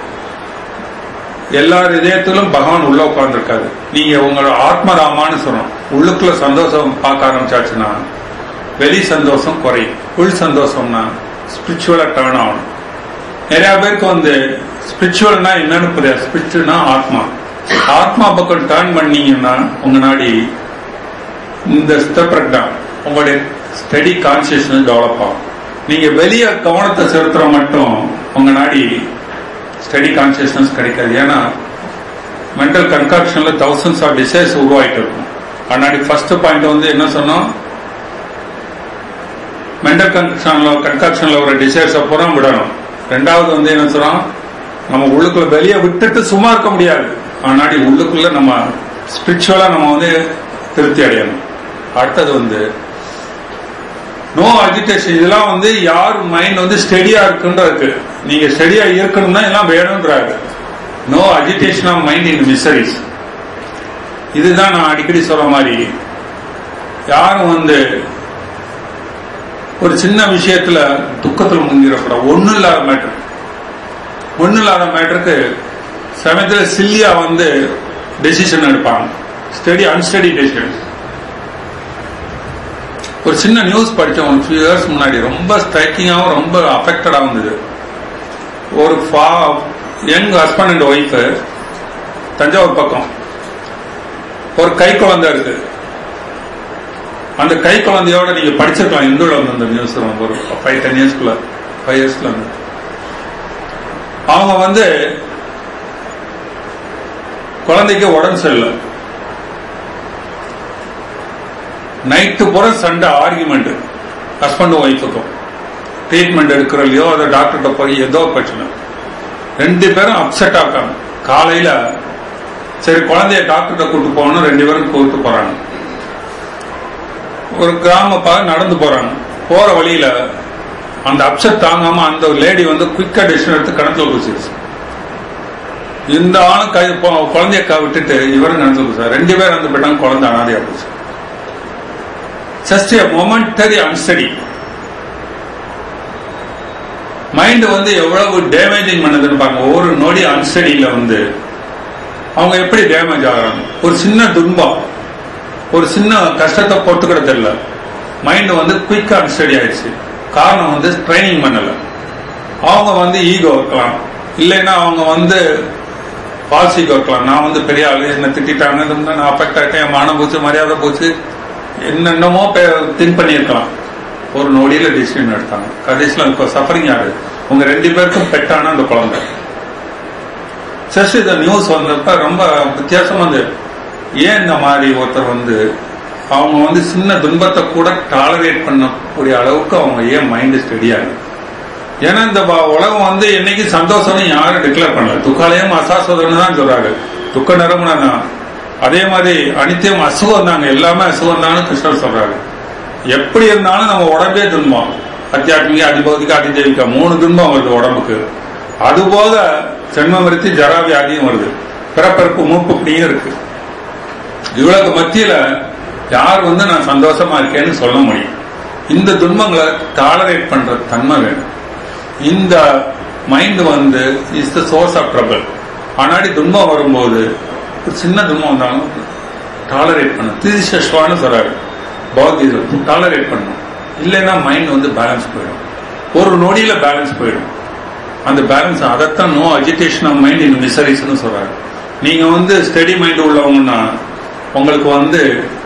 Speaker 1: எல்லார் இதயத்திலும் பகவான் உள்ள உட்கார்ந்துருக்காரு நீங்க உங்களோட ஆத்மராமான்னு சொல்லணும் உள்ளுக்குள்ள சந்தோஷம் பார்க்க ஆரம்பிச்சாச்சுன்னா வெளி சந்தோஷம் குறையும் உள் சந்தோஷம்னா ஸ்பிரிச்சுவலா டேர்ன் ஆகணும் நிறைய பேருக்கு வந்து ஸ்பிரிச்சுவல்னா என்னன்னு புரியாது ஸ்பிரிச்சுவல்னா ஆத்மா ஆத்மா பக்கம் டேர்ன் பண்ணீங்கன்னா உங்க நாடி இந்த ஸ்டெப்ரக்டா உங்களுடைய ஸ்டடி கான்சியஸ்னஸ் டெவலப் ஆகும் நீங்க வெளியே கவனத்தை செலுத்துற மட்டும் உங்க நாடி ஸ்டடி கான்சியஸ்னஸ் கிடைக்காது ஏன்னா மென்டல் கன்காக்ஷன்ல தௌசண்ட்ஸ் ஆஃப் டிசைர்ஸ் உருவாயிட்டு இருக்கும் அதனாடி ஃபர்ஸ்ட் பாயிண்ட் வந்து என்ன சொன்னோம் மென்டல் கன்காக்ஷன்ல கன்காக்ஷன்ல ஒரு டிசைர்ஸை பூரா விடணும் ரெண்டாவது வந்து என்ன சொல்றோம் நம்ம உள்ளுக்குள்ள வெளியே விட்டுட்டு சும்மா இருக்க முடியாது ஆனாடி உள்ளுக்குள்ள நம்ம ஸ்பிரிச்சுவலா நம்ம வந்து திருப்தி அடையணும் அடுத்தது வந்து நோ அஜிடேஷன் இதெல்லாம் வந்து யார் மைண்ட் வந்து ஸ்டெடியா இருக்குன்ற இருக்கு நீங்க ஸ்டெடியா இருக்கணும்னா எல்லாம் வேணும்ன்றாரு no agitation of mind in miseries இதுதான் நான் அடிக்கடி சொல்ற மாதிரி யாரும் வந்து ஒரு சின்ன விஷயத்துல துக்கத்துல முங்கிடக்கூடாது ஒன்றும் இல்லாத மேட்டர் ஒன்றும் இல்லாத மேட்டருக்கு சமயத்தில் சில்லியா வந்து டெசிஷன் எடுப்பாங்க ஸ்டடி அன்ஸ்டடி டெசிஷன் ஒரு சின்ன நியூஸ் படித்தோம் ஒரு ஃபியூ இயர்ஸ் முன்னாடி ரொம்ப ஸ்ட்ரைக்கிங்காகவும் ரொம்ப அஃபெக்டடாக இருந்தது ஒரு ஃபா young husband and wife Thanjavur பக்கம் ஒரு கை குழந்தை இருக்கு அந்த கை குழந்தையோட நீங்க படிச்சிருக்கலாம் இந்துல வந்து அந்த நியூஸ் ஒரு ஃபைவ் டென் இயர்ஸ்க்குள்ள ஃபைவ் இயர்ஸ்ல வந்து அவங்க வந்து குழந்தைக்கு உடம்பு சரியில்லை நைட்டு பூரா சண்டை ஆர்குமெண்ட் ஹஸ்பண்டும் ஒய்ஃபுக்கும் ட்ரீட்மெண்ட் எடுக்கிறலையோ அதை டாக்டர்கிட்ட போய் ஏதோ பிரச்சனை ரெண்டு பேரும் அப்செட் ஆக்காங்க காலையில சரி குழந்தைய டாக்டர்கிட்ட கூட்டு போகணும் ரெண்டு பேரும் கூட்டு போறாங்க ஒரு கிராம நடந்து போறாங்க போற வழியில அந்த அப்செட் தாங்காம அந்த லேடி வந்து குயிக்கா டெசிஷன் எடுத்து கணத்துல குச்சிருச்சு இந்த ஆளும் கை குழந்தைய விட்டுட்டு இவரும் நடந்து சார் ரெண்டு பேரும் வந்து போயிட்டாங்க குழந்தை அனாதையா போச்சு just a momentary unsteady mind வந்து எவ்வளவு டேமேஜிங் பண்ணதுன்னு பாருங்க ஒவ்வொரு நொடி அன்ஸ்டடியில வந்து அவங்க எப்படி டேமேஜ் ஆகிறாங்க ஒரு சின்ன துன்பம் ஒரு சின்ன கஷ்டத்தை பொறுத்துக்கிட தெரியல மைண்ட் வந்து குயிக்கா அன்ஸ்டடி ஆயிடுச்சு காரணம் வந்து ட்ரைனிங் பண்ணல அவங்க வந்து ஈகோ இருக்கலாம் இல்லைன்னா அவங்க வந்து ஃபால்ஸ் ஈகோ இருக்கலாம் நான் வந்து பெரிய ஆளு என்ன திட்டாங்க நான் அஃபெக்ட் ஆகிட்டேன் என் மானம் போச்சு மரியாதை போச்சு என்னென்னமோ திங்க் பண்ணியிருக்கலாம் ஒரு நொடியில டிசிஷன் எடுத்தாங்க கடைசியில் இப்போ சஃபரிங் யாரு உங்க ரெண்டு பேருக்கும் பெட்டான அந்த குழந்தை ஜஸ்ட் இந்த நியூஸ் வந்தப்ப ரொம்ப வித்தியாசமா வந்து ஏன் இந்த மாதிரி ஒருத்தர் வந்து அவங்க வந்து சின்ன துன்பத்தை கூட டாலரேட் பண்ணக்கூடிய அளவுக்கு அவங்க ஏன் மைண்ட் ஸ்டெடியா இருக்கு ஏன்னா இந்த ப- உலகம் வந்து என்னைக்கு சந்தோஷம்னு யாரும் டிக்ளேர் பண்ணல துக்காலயம் அசாஸ்வதம்னு தான் சொல்றாங்க துக்க நிறம்னா தான் அதே மாதிரி அனித்தியம் அசுகம் தாங்க எல்லாமே அசுகம் தான் கிருஷ்ணர் சொல்றாரு எப்படி இருந்தாலும் நம்ம உடம்பே துன்பம் அத்தியாத்மிக அதிபௌதிக அதிதெய்வீக மூணு துன்பம் வருது உடம்புக்கு அது போக ஜென்ம மிருத்தி ஜராவியாதியும் வருது பிறப்பிறப்பு மூப்புப்படியும் இருக்கு இவ்வளவு மத்தியில யார் வந்து நான் சந்தோஷமா இருக்கேன்னு சொல்ல முடியும் இந்த துன்பங்களை டாலரேட் பண்ற தன்மை வேணும் இந்த மைண்ட் வந்து is the source of trouble ஆனாடி துன்பம் வரும்போது ஒரு சின்ன துன்பம் வந்தாலும் டாலரேட் பண்ணும் திரிசஸ்வான்னு சொல்றாரு பௌத்தியம் டாலரேட் பண்ணும் இல்லைன்னா மைண்ட் வந்து பேலன்ஸ் போயிடும் ஒரு நொடியில பேலன்ஸ் போயிடும் அந்த பேலன்ஸ் அதைத்தான் no agitation of mind in மிசரிஸ்னு சொல்றாரு நீங்க வந்து ஸ்டெடி மைண்ட் உள்ளவங்கன்னா உங்களுக்கு வந்து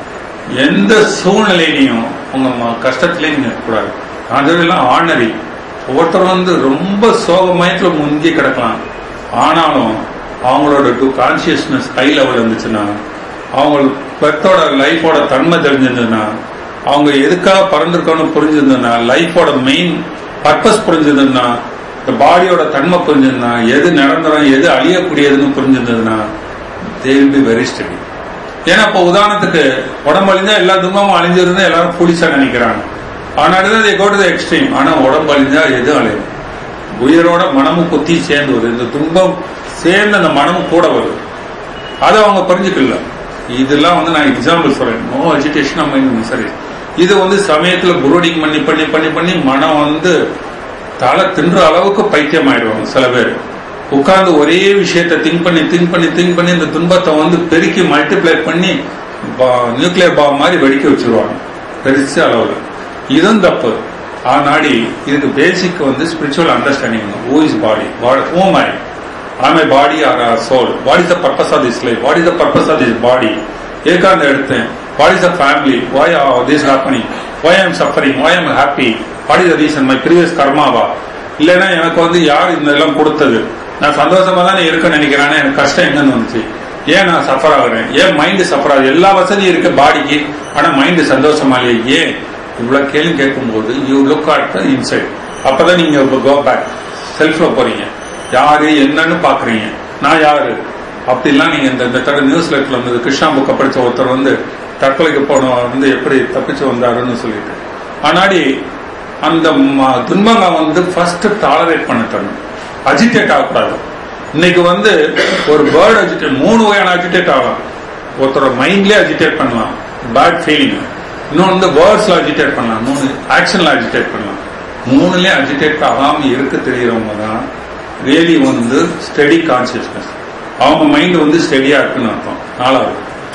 Speaker 1: எந்த சூழ்நிலையிலையும் உங்க ம- கஷ்டத்திலையும் நீங்க இருக்கக்கூடாது அதெல்லாம் ஆர்டினரி ஒவ்வொருத்தர் வந்து ரொம்ப சோகமயத்துல முங்கி கிடக்கலாம் ஆனாலும் அவங்களோட டு கான்சியஸ்னஸ் ஹை லெவல் இருந்துச்சுன்னா அவங்களுக்கு பெத்தோட லைஃபோட தன்மை தெரிஞ்சிருந்ததுன்னா அவங்க எதுக்காக பறந்துருக்கோன்னு புரிஞ்சிருந்ததுன்னா லைஃபோட மெயின் பர்பஸ் புரிஞ்சிருந்ததுன்னா இந்த பாடியோட தன்மை புரிஞ்சிருந்தா எது நிரந்தரம் எது அழியக்கூடியதுன்னு புரிஞ்சிருந்ததுன்னா they will be very steady ஏன்னா இப்போ உதாரணத்துக்கு உடம்பு அழிஞ்சா எல்லா துன்பமும் அழிஞ்சிருந்தா எல்லாரும் புலிசா நினைக்கிறாங்க ஆனால் they go to the extreme ஆனா உடம்பு அழிஞ்சா எது அழியும் உயிரோட மனமும் குத்தி சேர்ந்து வருது இந்த துன்பம் சேர்ந்து அந்த மனமும் கூட வருது அதை அவங்க புரிஞ்சுக்கல இதெல்லாம் வந்து நான் எக்ஸாம்பிள் சொல்றேன் நோ அஜிடேஷன் மைண்ட் சரி இது வந்து சமயத்துல புரோடிங் பண்ணி பண்ணி பண்ணி பண்ணி மனம் வந்து தலை தின்ற அளவுக்கு பைத்தியம் ஆயிடுவாங்க சில பேர் உட்கார்ந்து ஒரே விஷயத்தை திங்க் பண்ணி திங்க் பண்ணி திங்க் பண்ணி இந்த துன்பத்தை வந்து பெருக்கி மல்டிப்ளை பண்ணி நியூக்ளியர் பாம் மாதிரி வெடிக்க வச்சிருவாங்க பெருசு அளவுல இதுவும் தப்பு ஆனாடி இதுக்கு பேசிக் வந்து spiritual understanding who is body whom I am I body or or soul what is the purpose of this life what is the purpose of this body ஏகாந்த எடுத்தேன் what is the family why this happening why I'm suffering why I'm happy what is the reason my previous கர்மாவா இல்லைன்னா எனக்கு வந்து யார் இந்த எல்லாம் கொடுத்தது நான் சந்தோஷமா தானே இருக்கேன்னு நினைக்கிறேன் எனக்கு கஷ்டம் எங்கன்னு வந்துச்சு ஏன் நான் சஃபர் ஆகுறேன் ஏன் மைண்டு சஃபர் ஆகுது எல்லா வசதியும் இருக்கு பாடிக்கு ஆனா மைண்டு சந்தோஷமா இல்லையே ஏன் இவ்வளவு கேள்வி கேட்கும்போது you look at the inside அப்பதான் நீங்க கோ பேக் செல்ஃப்ல போறீங்க யாரு என்னன்னு பாக்குறீங்க நான் யாரு அப்படிலாம் நீங்க இந்த இந்த தடவை நியூஸ் லெட்டர்ல இருந்தது கிருஷ்ணா புக்கை படிச்ச ஒருத்தர் வந்து தற்கொலைக்கு போன வந்து எப்படி தப்பிச்சு வந்தாருன்னு சொல்லிட்டு ஆனாடி அந்த ம- துன்பங்களை வந்து ஃபர்ஸ்ட் டாலரேட் பண்ண தரணும் அஜிடேட் ஆகக்கூடாது இன்னைக்கு வந்து ஒரு பேர்ட் அஜிடேட் மூணு வகையான அஜிடேட் ஆகலாம் ஒருத்தரோட மைண்ட்லயே அஜிடேட் பண்ணலாம் பேட் ஃபீலிங் இன்னொன்று வந்து வேர்ட்ஸ்ல அஜிடேட் பண்ணலாம் மூணு ஆக்ஷன்ல அஜிடேட் பண்ணலாம் மூணுலயே அஜிடேட் ஆகாம இருக்க தெரியறவங்க தான் ரியலி வந்து ஸ்டெடி கான்சியஸ்னஸ் அவங்க மைண்ட் வந்து ஸ்டெடியா இருக்குன்னு அர்த்தம் நாலாவது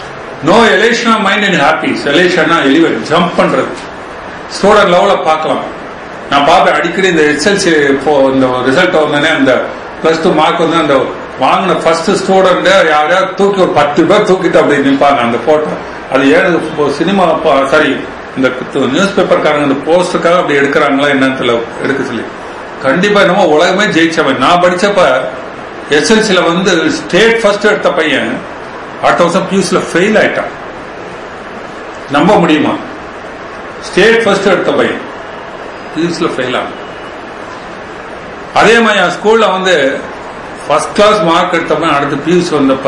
Speaker 1: no elation of mind and happy எலேஷன்னா எலிவேட் ஜம்ப் பண்றது ஸ்டூடெண்ட் லெவல பார்க்கலாம் நான் பார்ப்பேன் அடிக்கடி இந்த எஸ்எல்சி இப்போ இந்த ரிசல்ட் வந்தோடனே அந்த பிளஸ் டூ மார்க் வந்து அந்த வாங்கின ஃபர்ஸ்ட் ஸ்டூடெண்ட் யாரையாவது தூக்கி ஒரு பத்து பேர் தூக்கிட்டு அப்படி நிற்பாங்க அந்த போட்டோ அது ஏன் சினிமா சாரி இந்த நியூஸ் பேப்பர்காரங்க இந்த போஸ்டுக்காக அப்படி எடுக்கிறாங்களா என்னன்னு தெரியல எடுக்க சொல்லி கண்டிப்பா என்னமோ உலகமே ஜெயிச்சவன் நான் படிச்சப்ப எஸ்எல்சில வந்து ஸ்டேட் ஃபர்ஸ்ட் எடுத்த பையன் அடுத்த வருஷம் பியூஸ்ல ஃபெயில் ஆயிட்டான் நம்ப முடியுமா ஸ்டேட் ஃபர்ஸ்ட் எடுத்த பையன் பியூஸ்ல ஃபெயில் ஆகும் அதே மாதிரி என் ஸ்கூல்ல வந்து ஃபர்ஸ்ட் கிளாஸ் மார்க் எடுத்த பையன் அடுத்து பியூஸ் வந்தப்ப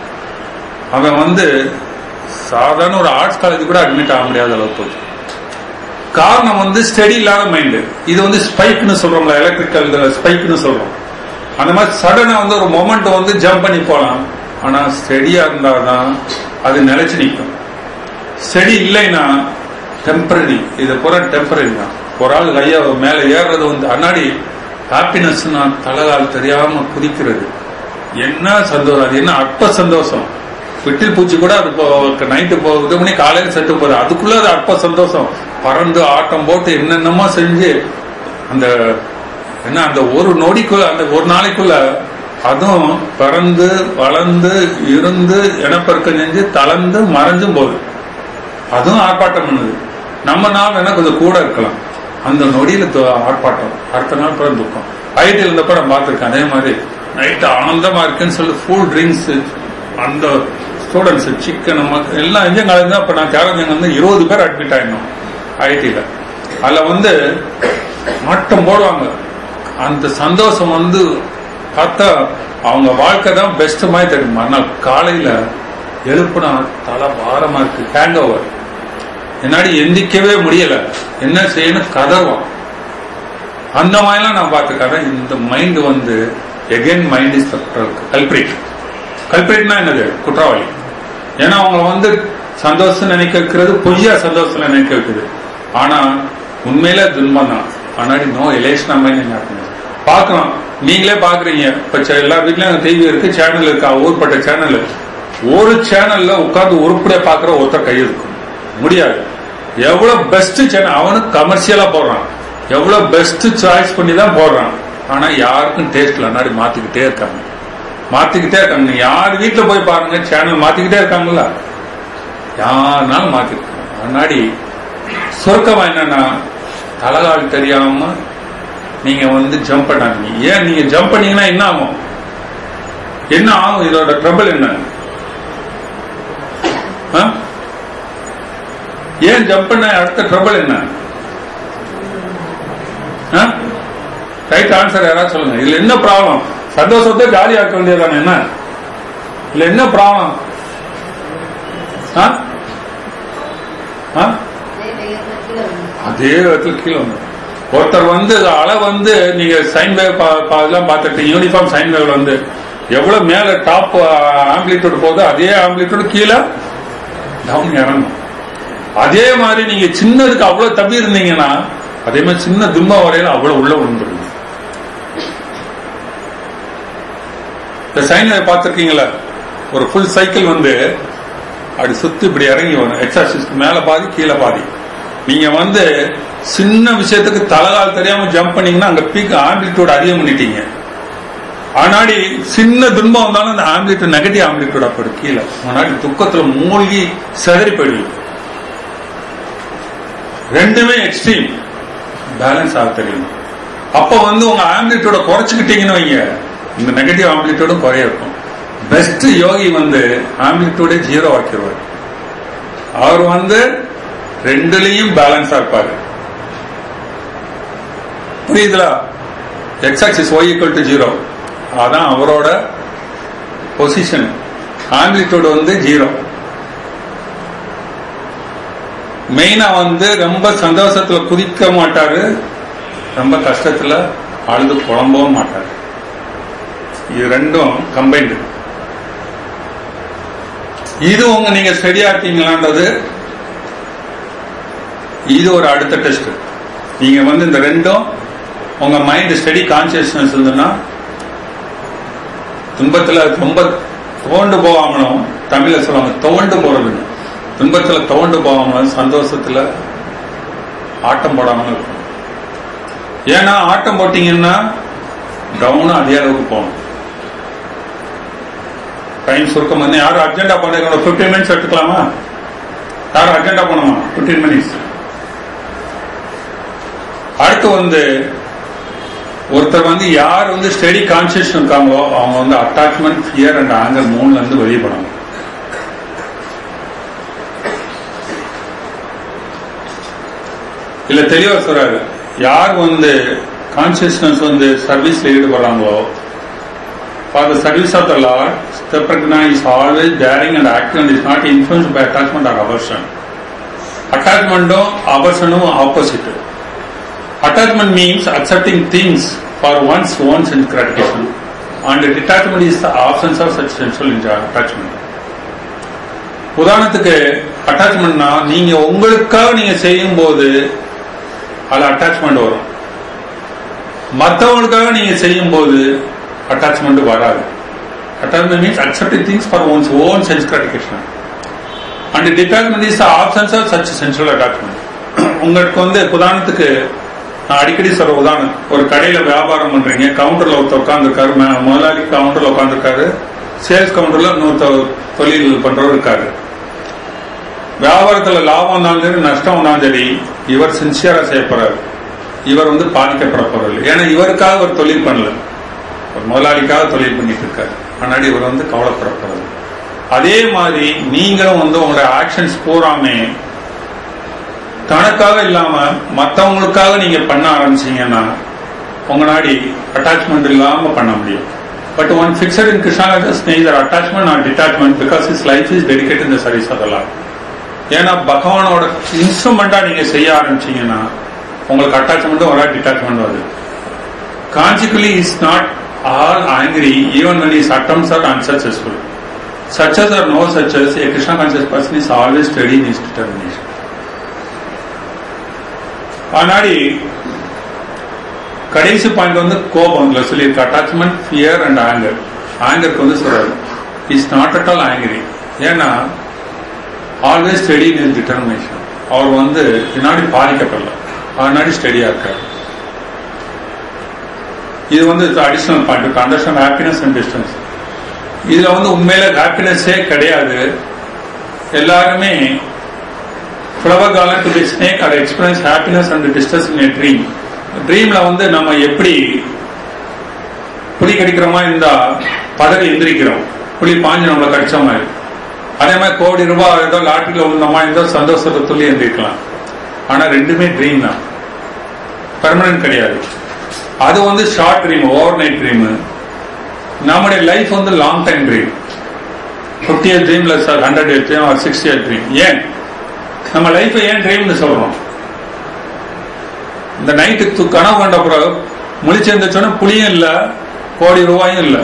Speaker 1: அவன் வந்து சாதாரண ஒரு ஆர்ட்ஸ் காலேஜ் கூட அட்மிட் ஆக முடியாத அளவுக்கு போச்சு காரணம் வந்து ஸ்டெடி இல்லாத மைண்டு இது வந்து ஸ்பைக்னு சொல்றோம்ல எலக்ட்ரிக்கல் ஸ்பைக்னு சொல்றோம் அந்த மாதிரி சடனா வந்து ஒரு மொமெண்ட் வந்து ஜம்ப் பண்ணி போலாம் ஆனா ஸ்டெடியா இருந்தாதான் அது நிலைச்சு நிற்கும் ஸ்டெடி இல்லைன்னா டெம்பரரி இது பூரா டெம்பரரி தான் ஒரு ஆள் கையா மேல ஏறுறது வந்து அண்ணாடி ஹாப்பினஸ்னா தலகால் தெரியாம குதிக்கிறது என்ன சந்தோஷம் அது என்ன அற்ப சந்தோஷம் விட்டில் பூச்சி கூட அது நைட்டு இது மணி காலையில செத்து போகுது அதுக்குள்ள அது அற்ப சந்தோஷம் பறந்து ஆட்டம் போட்டு என்னென்னமோ செஞ்சு அந்த என்ன அந்த ஒரு நொடிக்குள்ள அந்த ஒரு நாளைக்குள்ள அதுவும் பிறந்து வளர்ந்து இருந்து இனப்பெருக்கம் செஞ்சு தளர்ந்து மறைஞ்சும் போகுது அதுவும் ஆர்ப்பாட்டம் பண்ணுது நம்ம நாள் வேணா கொஞ்சம் கூட இருக்கலாம் அந்த நொடியில து- ஆர்ப்பாட்டம் அடுத்த நாள் பிறகு துக்கம் ஐடியில் இருந்தப்ப நான் பார்த்திருக்கேன் அதே மாதிரி நைட்டு ஆனந்தமா இருக்குன்னு சொல்லி ஃபுல் ட்ரிங்க்ஸ் அந்த ஸ்டூடெண்ட்ஸ் சிக்கன் எல்லாம் எங்கேயும் கலந்து அப்போ நான் கேரளம் வந்து இருபது பேர் அட்மிட் ஆயிடணும் ஐடியில் அதில் வந்து ஆட்டம் போடுவாங்க அந்த சந்தோஷம் வந்து பார்த்தா அவங்க வாழ்க்கை தான் பெஸ்ட் மாதிரி தெரியும் ஆனால் காலையில் எழுப்புனா தலை பாரமா இருக்கு ஹேங் ஓவர் என்னாடி எந்திக்கவே முடியல என்ன செய்யணும் கதறுவான் அந்த மாதிரிலாம் நான் பார்த்துக்கிறேன் இந்த மைண்ட் வந்து எகெயின் மைண்ட் இஸ் கல்பிரிட் கல்பிரிட்னா என்னது குற்றவாளி ஏன்னா அவங்க வந்து சந்தோஷம் நினைக்க வைக்கிறது பொய்யா சந்தோஷம் நினைக்க வைக்குது ஆனா உண்மையில துன்பம் தான் ஆனாடி நோ எலேஷன் மைண்ட் பார்க்கலாம் நீங்களே பாக்குறீங்க இப்ப ச- எல்லா வீட்லயும் டிவி இருக்கு சேனல் இருக்கா ஊர்பட்ட சேனல் ஒரு சேனல்ல உட்கார்ந்து உருப்படியா பாக்குற ஒருத்தர் கை இருக்கும் முடியாது எவ்வளவு பெஸ்ட் சேனல் அவனுக்கு கமர்ஷியலா போடுறான் எவ்வளவு பெஸ்ட் சாய்ஸ் பண்ணி தான் போடுறான் ஆனா யாருக்கும் டேஸ்ட் முன்னாடி மாத்திக்கிட்டே இருக்காங்க மாத்திக்கிட்டே இருக்காங்க நீங்க யார் வீட்டுல போய் பாருங்க சேனல் மாத்திக்கிட்டே இருக்காங்களா யாருனாலும் மாத்திருக்காங்க முன்னாடி சுருக்கமா என்னன்னா தலகால் தெரியாம நீங்க வந்து ஜம்ப் பண்ணாதீங்க ஏன் நீங்க ஜம்ப் பண்ணீங்கன்னா என்ன ஆகும் என்ன ஆகும் இதோட ட்ரபிள் என்ன ஆ? ஏன் ஜம்ப் பண்ண அடுத்த ட்ரபிள் என்ன ரைட் ஆன்சர் யாராவது சொல்லுங்க இதுல என்ன ப்ராப்ளம் சந்தோஷத்தை ஜாலி ஆக்க வேண்டியதானே என்ன இதுல என்ன ப்ராப்ளம் அதே இடத்துல கீழே வந்து ஒருத்தர் வந்து அலை வந்து நீங்க சைன் வேவ் எல்லாம் பார்த்துட்டு யூனிஃபார்ம் சைன் வேவ் வந்து எவ்வளவு மேல டாப் ஆம்பிளிட்யூட் போகுதோ அதே ஆம்பிளிட்யூட் கீழே டவுன் இறங்கும் அதே மாதிரி நீங்க சின்னதுக்கு அவ்வளவு தப்பி இருந்தீங்கன்னா அதே மாதிரி சின்ன துன்பம் வரையில அவ்வளவு உள்ள விழுந்துருங்க இந்த சைன் வேவ் பார்த்துருக்கீங்களா ஒரு ஃபுல் சைக்கிள் வந்து அப்படி சுத்தி இப்படி இறங்கி வரும் எக்ஸாசிஸ்க்கு மேல பாதி கீழே பாதி நீங்க வந்து சின்ன விஷயத்துக்கு தலகால் தெரியாம ஜம்ப் பண்ணீங்கன்னா அங்க பீக் ஆம்பிளிட்யூட் அதிகம் பண்ணிட்டீங்க ஆனாடி சின்ன துன்பம் வந்தாலும் அந்த ஆம்பிளிட்யூட் நெகட்டிவ் ஆம்பிளிட்யூட் அப்படி கீழே முன்னாடி துக்கத்துல மூழ்கி செதறி போயிடுவீங்க ரெண்டுமே எக்ஸ்ட்ரீம் பேலன்ஸ் ஆக தெரியும் அப்ப வந்து உங்க ஆம்பிளிட்யூட குறைச்சுக்கிட்டீங்கன்னு வைங்க இந்த நெகட்டிவ் ஆம்பிளிட்யூடும் குறைய இருக்கும் பெஸ்ட் யோகி வந்து ஆம்பிளிட்யூடே ஜீரோ ஆக்கிடுவார் அவர் வந்து ரெண்டுலயும் பேலன்ஸா இருப்பாரு புரியுதுல X axis Y equal to zero அதான் அவரோட பொசிஷன் ஆம்பிளிட்யூட் வந்து ஜீரோ மெயினா வந்து ரொம்ப சந்தோஷத்துல குதிக்க மாட்டாரு ரொம்ப கஷ்டத்துல அழுது புலம்பவும் மாட்டாரு இது ரெண்டும் கம்பைன்டு இது உங்க நீங்க ஸ்டடியா இருக்கீங்களான்றது இது ஒரு அடுத்த டெஸ்ட் நீங்க வந்து இந்த ரெண்டும் உங்க மைண்ட் ஸ்டடி கான்சியஸ்னஸ் இருந்ததுன்னா துன்பத்துல ரொம்ப துவண்டு போகாமலும் தமிழ்ல சொல்லுவாங்க துவண்டு போறதுன்னு துன்பத்துல துவண்டு போகாமலும் சந்தோஷத்துல ஆட்டம் போடாமலும் இருக்கும் ஏன்னா ஆட்டம் போட்டீங்கன்னா டவுனும் அதே அளவுக்கு போகணும் டைம் சுருக்கம் வந்து யாரும் அர்ஜென்டா பண்ணுங்க பிப்டீன் மினிட்ஸ் எடுத்துக்கலாமா யாரும் அர்ஜென்டா பண்ணுமா பிப்டீன் மினிட்ஸ் அடுத்து வந்து ஒருத்தர் வந்து யார் வந்து ஸ்டெடி கான்சியஸ் இருக்காங்களோ அவங்க வந்து அட்டாச்மெண்ட் ஃபியர் அண்ட் ஆங்கர் மூணுல இருந்து வெளியே போனாங்க இல்ல தெளிவா சொல்றாரு யார் வந்து கான்சியஸ்னஸ் வந்து சர்வீஸ்ல ஈடுபடுறாங்களோ for the service of the Lord ஸ்டெப்ரக்னா is always daring and active and is not influence by attachment or aversion அட்டாச்மெண்ட்டும் அவர்ஷனும் opposite Attachment means accepting things for one's own sense gratification, and detachment is the absence of such sensual enjoy- attachment. உதாரணத்துக்கு அட்டாச்மெண்ட்னா நீங்க உங்களுக்காக நீங்க செய்யும் போது அதுல attachment வரும் மற்றவங்களுக்காக நீங்க செய்யும் போது அட்டாச்மெண்ட் வராது attachment means accepting things for one's own sense gratification and detachment is the options of such sensual attachment உங்களுக்கு வந்து உதாரணத்துக்கு நான் அடிக்கடி சொல்ற உதாரணம் ஒரு கடையில வியாபாரம் பண்றீங்க கவுண்டர்ல ஒருத்தர் உட்காந்துருக்காரு முதலாளி கவுண்டர்ல உட்காந்துருக்காரு சேல்ஸ் கவுண்டர்ல இன்னொருத்தர் தொழில் பண்றவர் இருக்காரு வியாபாரத்துல லாபம் வந்தாலும் சரி நஷ்டம் வந்தாலும் சரி இவர் சின்சியரா செய்ய போறாரு இவர் வந்து பாதிக்கப்பட போறது ஏன்னா இவருக்காக ஒரு தொழில் பண்ணல ஒரு முதலாளிக்காக தொழில் பண்ணிட்டு இருக்காரு முன்னாடி இவர் வந்து கவலைப்பட போறது அதே மாதிரி நீங்களும் வந்து உங்களோட ஆக்ஷன்ஸ் பூராமே தனக்காக இல்லாம மற்றவங்களுக்காக நீங்க பண்ண ஆரம்பிச்சீங்கன்னா உங்க நாடி அட்டாச்மெண்ட் இல்லாம பண்ண முடியும் but one fixed in Krishna's neither attachment or detachment because is life is dedicate இந்த சர்வீஸ் அதெல்லாம் ஏன்னா பகவானோட இன்ஸ்ட்ருமெண்டா நீங்க செய்ய ஆரம்பிச்சீங்கன்னா உங்களுக்கு அட்டாச்மெண்ட்டும் வராது டிட்டாச்மெண்ட் வருது consequently is not all angry even when his attempts are unsuccessful such as or no such as a krishna conscious person is always steady in his determination ஆனாடி கடைசி பாயிண்ட் வந்து கோபம்ல சொல்லியிருக்கு அட்டாச்மெண்ட் ஃபியர் அண்ட் ஆங்கர் ஆங்கருக்கு வந்து சொல்றாரு is not at all angry ஏன்னா always steady in determination அவர் வந்து பின்னாடி பாதிக்கப்படல அதனாடி ஸ்டெடியா இருக்காரு இது வந்து additional point understand happiness and distance இதுல வந்து உண்மையில ஹாப்பினஸே கிடையாது எல்லாருமே ஃப்ளவர் காலம் to the snake or experience happiness and distance in dream ட்ரீம்ல வந்து நம்ம எப்படி புலி கடிக்கிற மாதிரி இருந்தா பதறி எந்திரிக்கிறோம் புலி பாஞ்சு நம்மளை கடிச்ச மாதிரி அதே மாதிரி கோடி ரூபாய் ஏதோ லாட்டரியில் விழுந்த மாதிரி இருந்தால் சந்தோஷத்தை துள்ளி எந்திரிக்கலாம் ஆனா ரெண்டுமே ட்ரீம் தான் பெர்மனன்ட் கிடையாது அது வந்து short dream over night dream நம்முடைய லைஃப் வந்து long time dream fifty year ட்ரீம்ல sir hundred year dream or sixty year dream ஏன் நம்ம லைஃப் ஏன் ட்ரீம்னு சொல்றோம் இந்த நைட்டு கனவு கண்ட பிறகு முழிச்சிருந்துச்சோன்னா புளியும் இல்லை கோடி ரூபாயும் இல்லை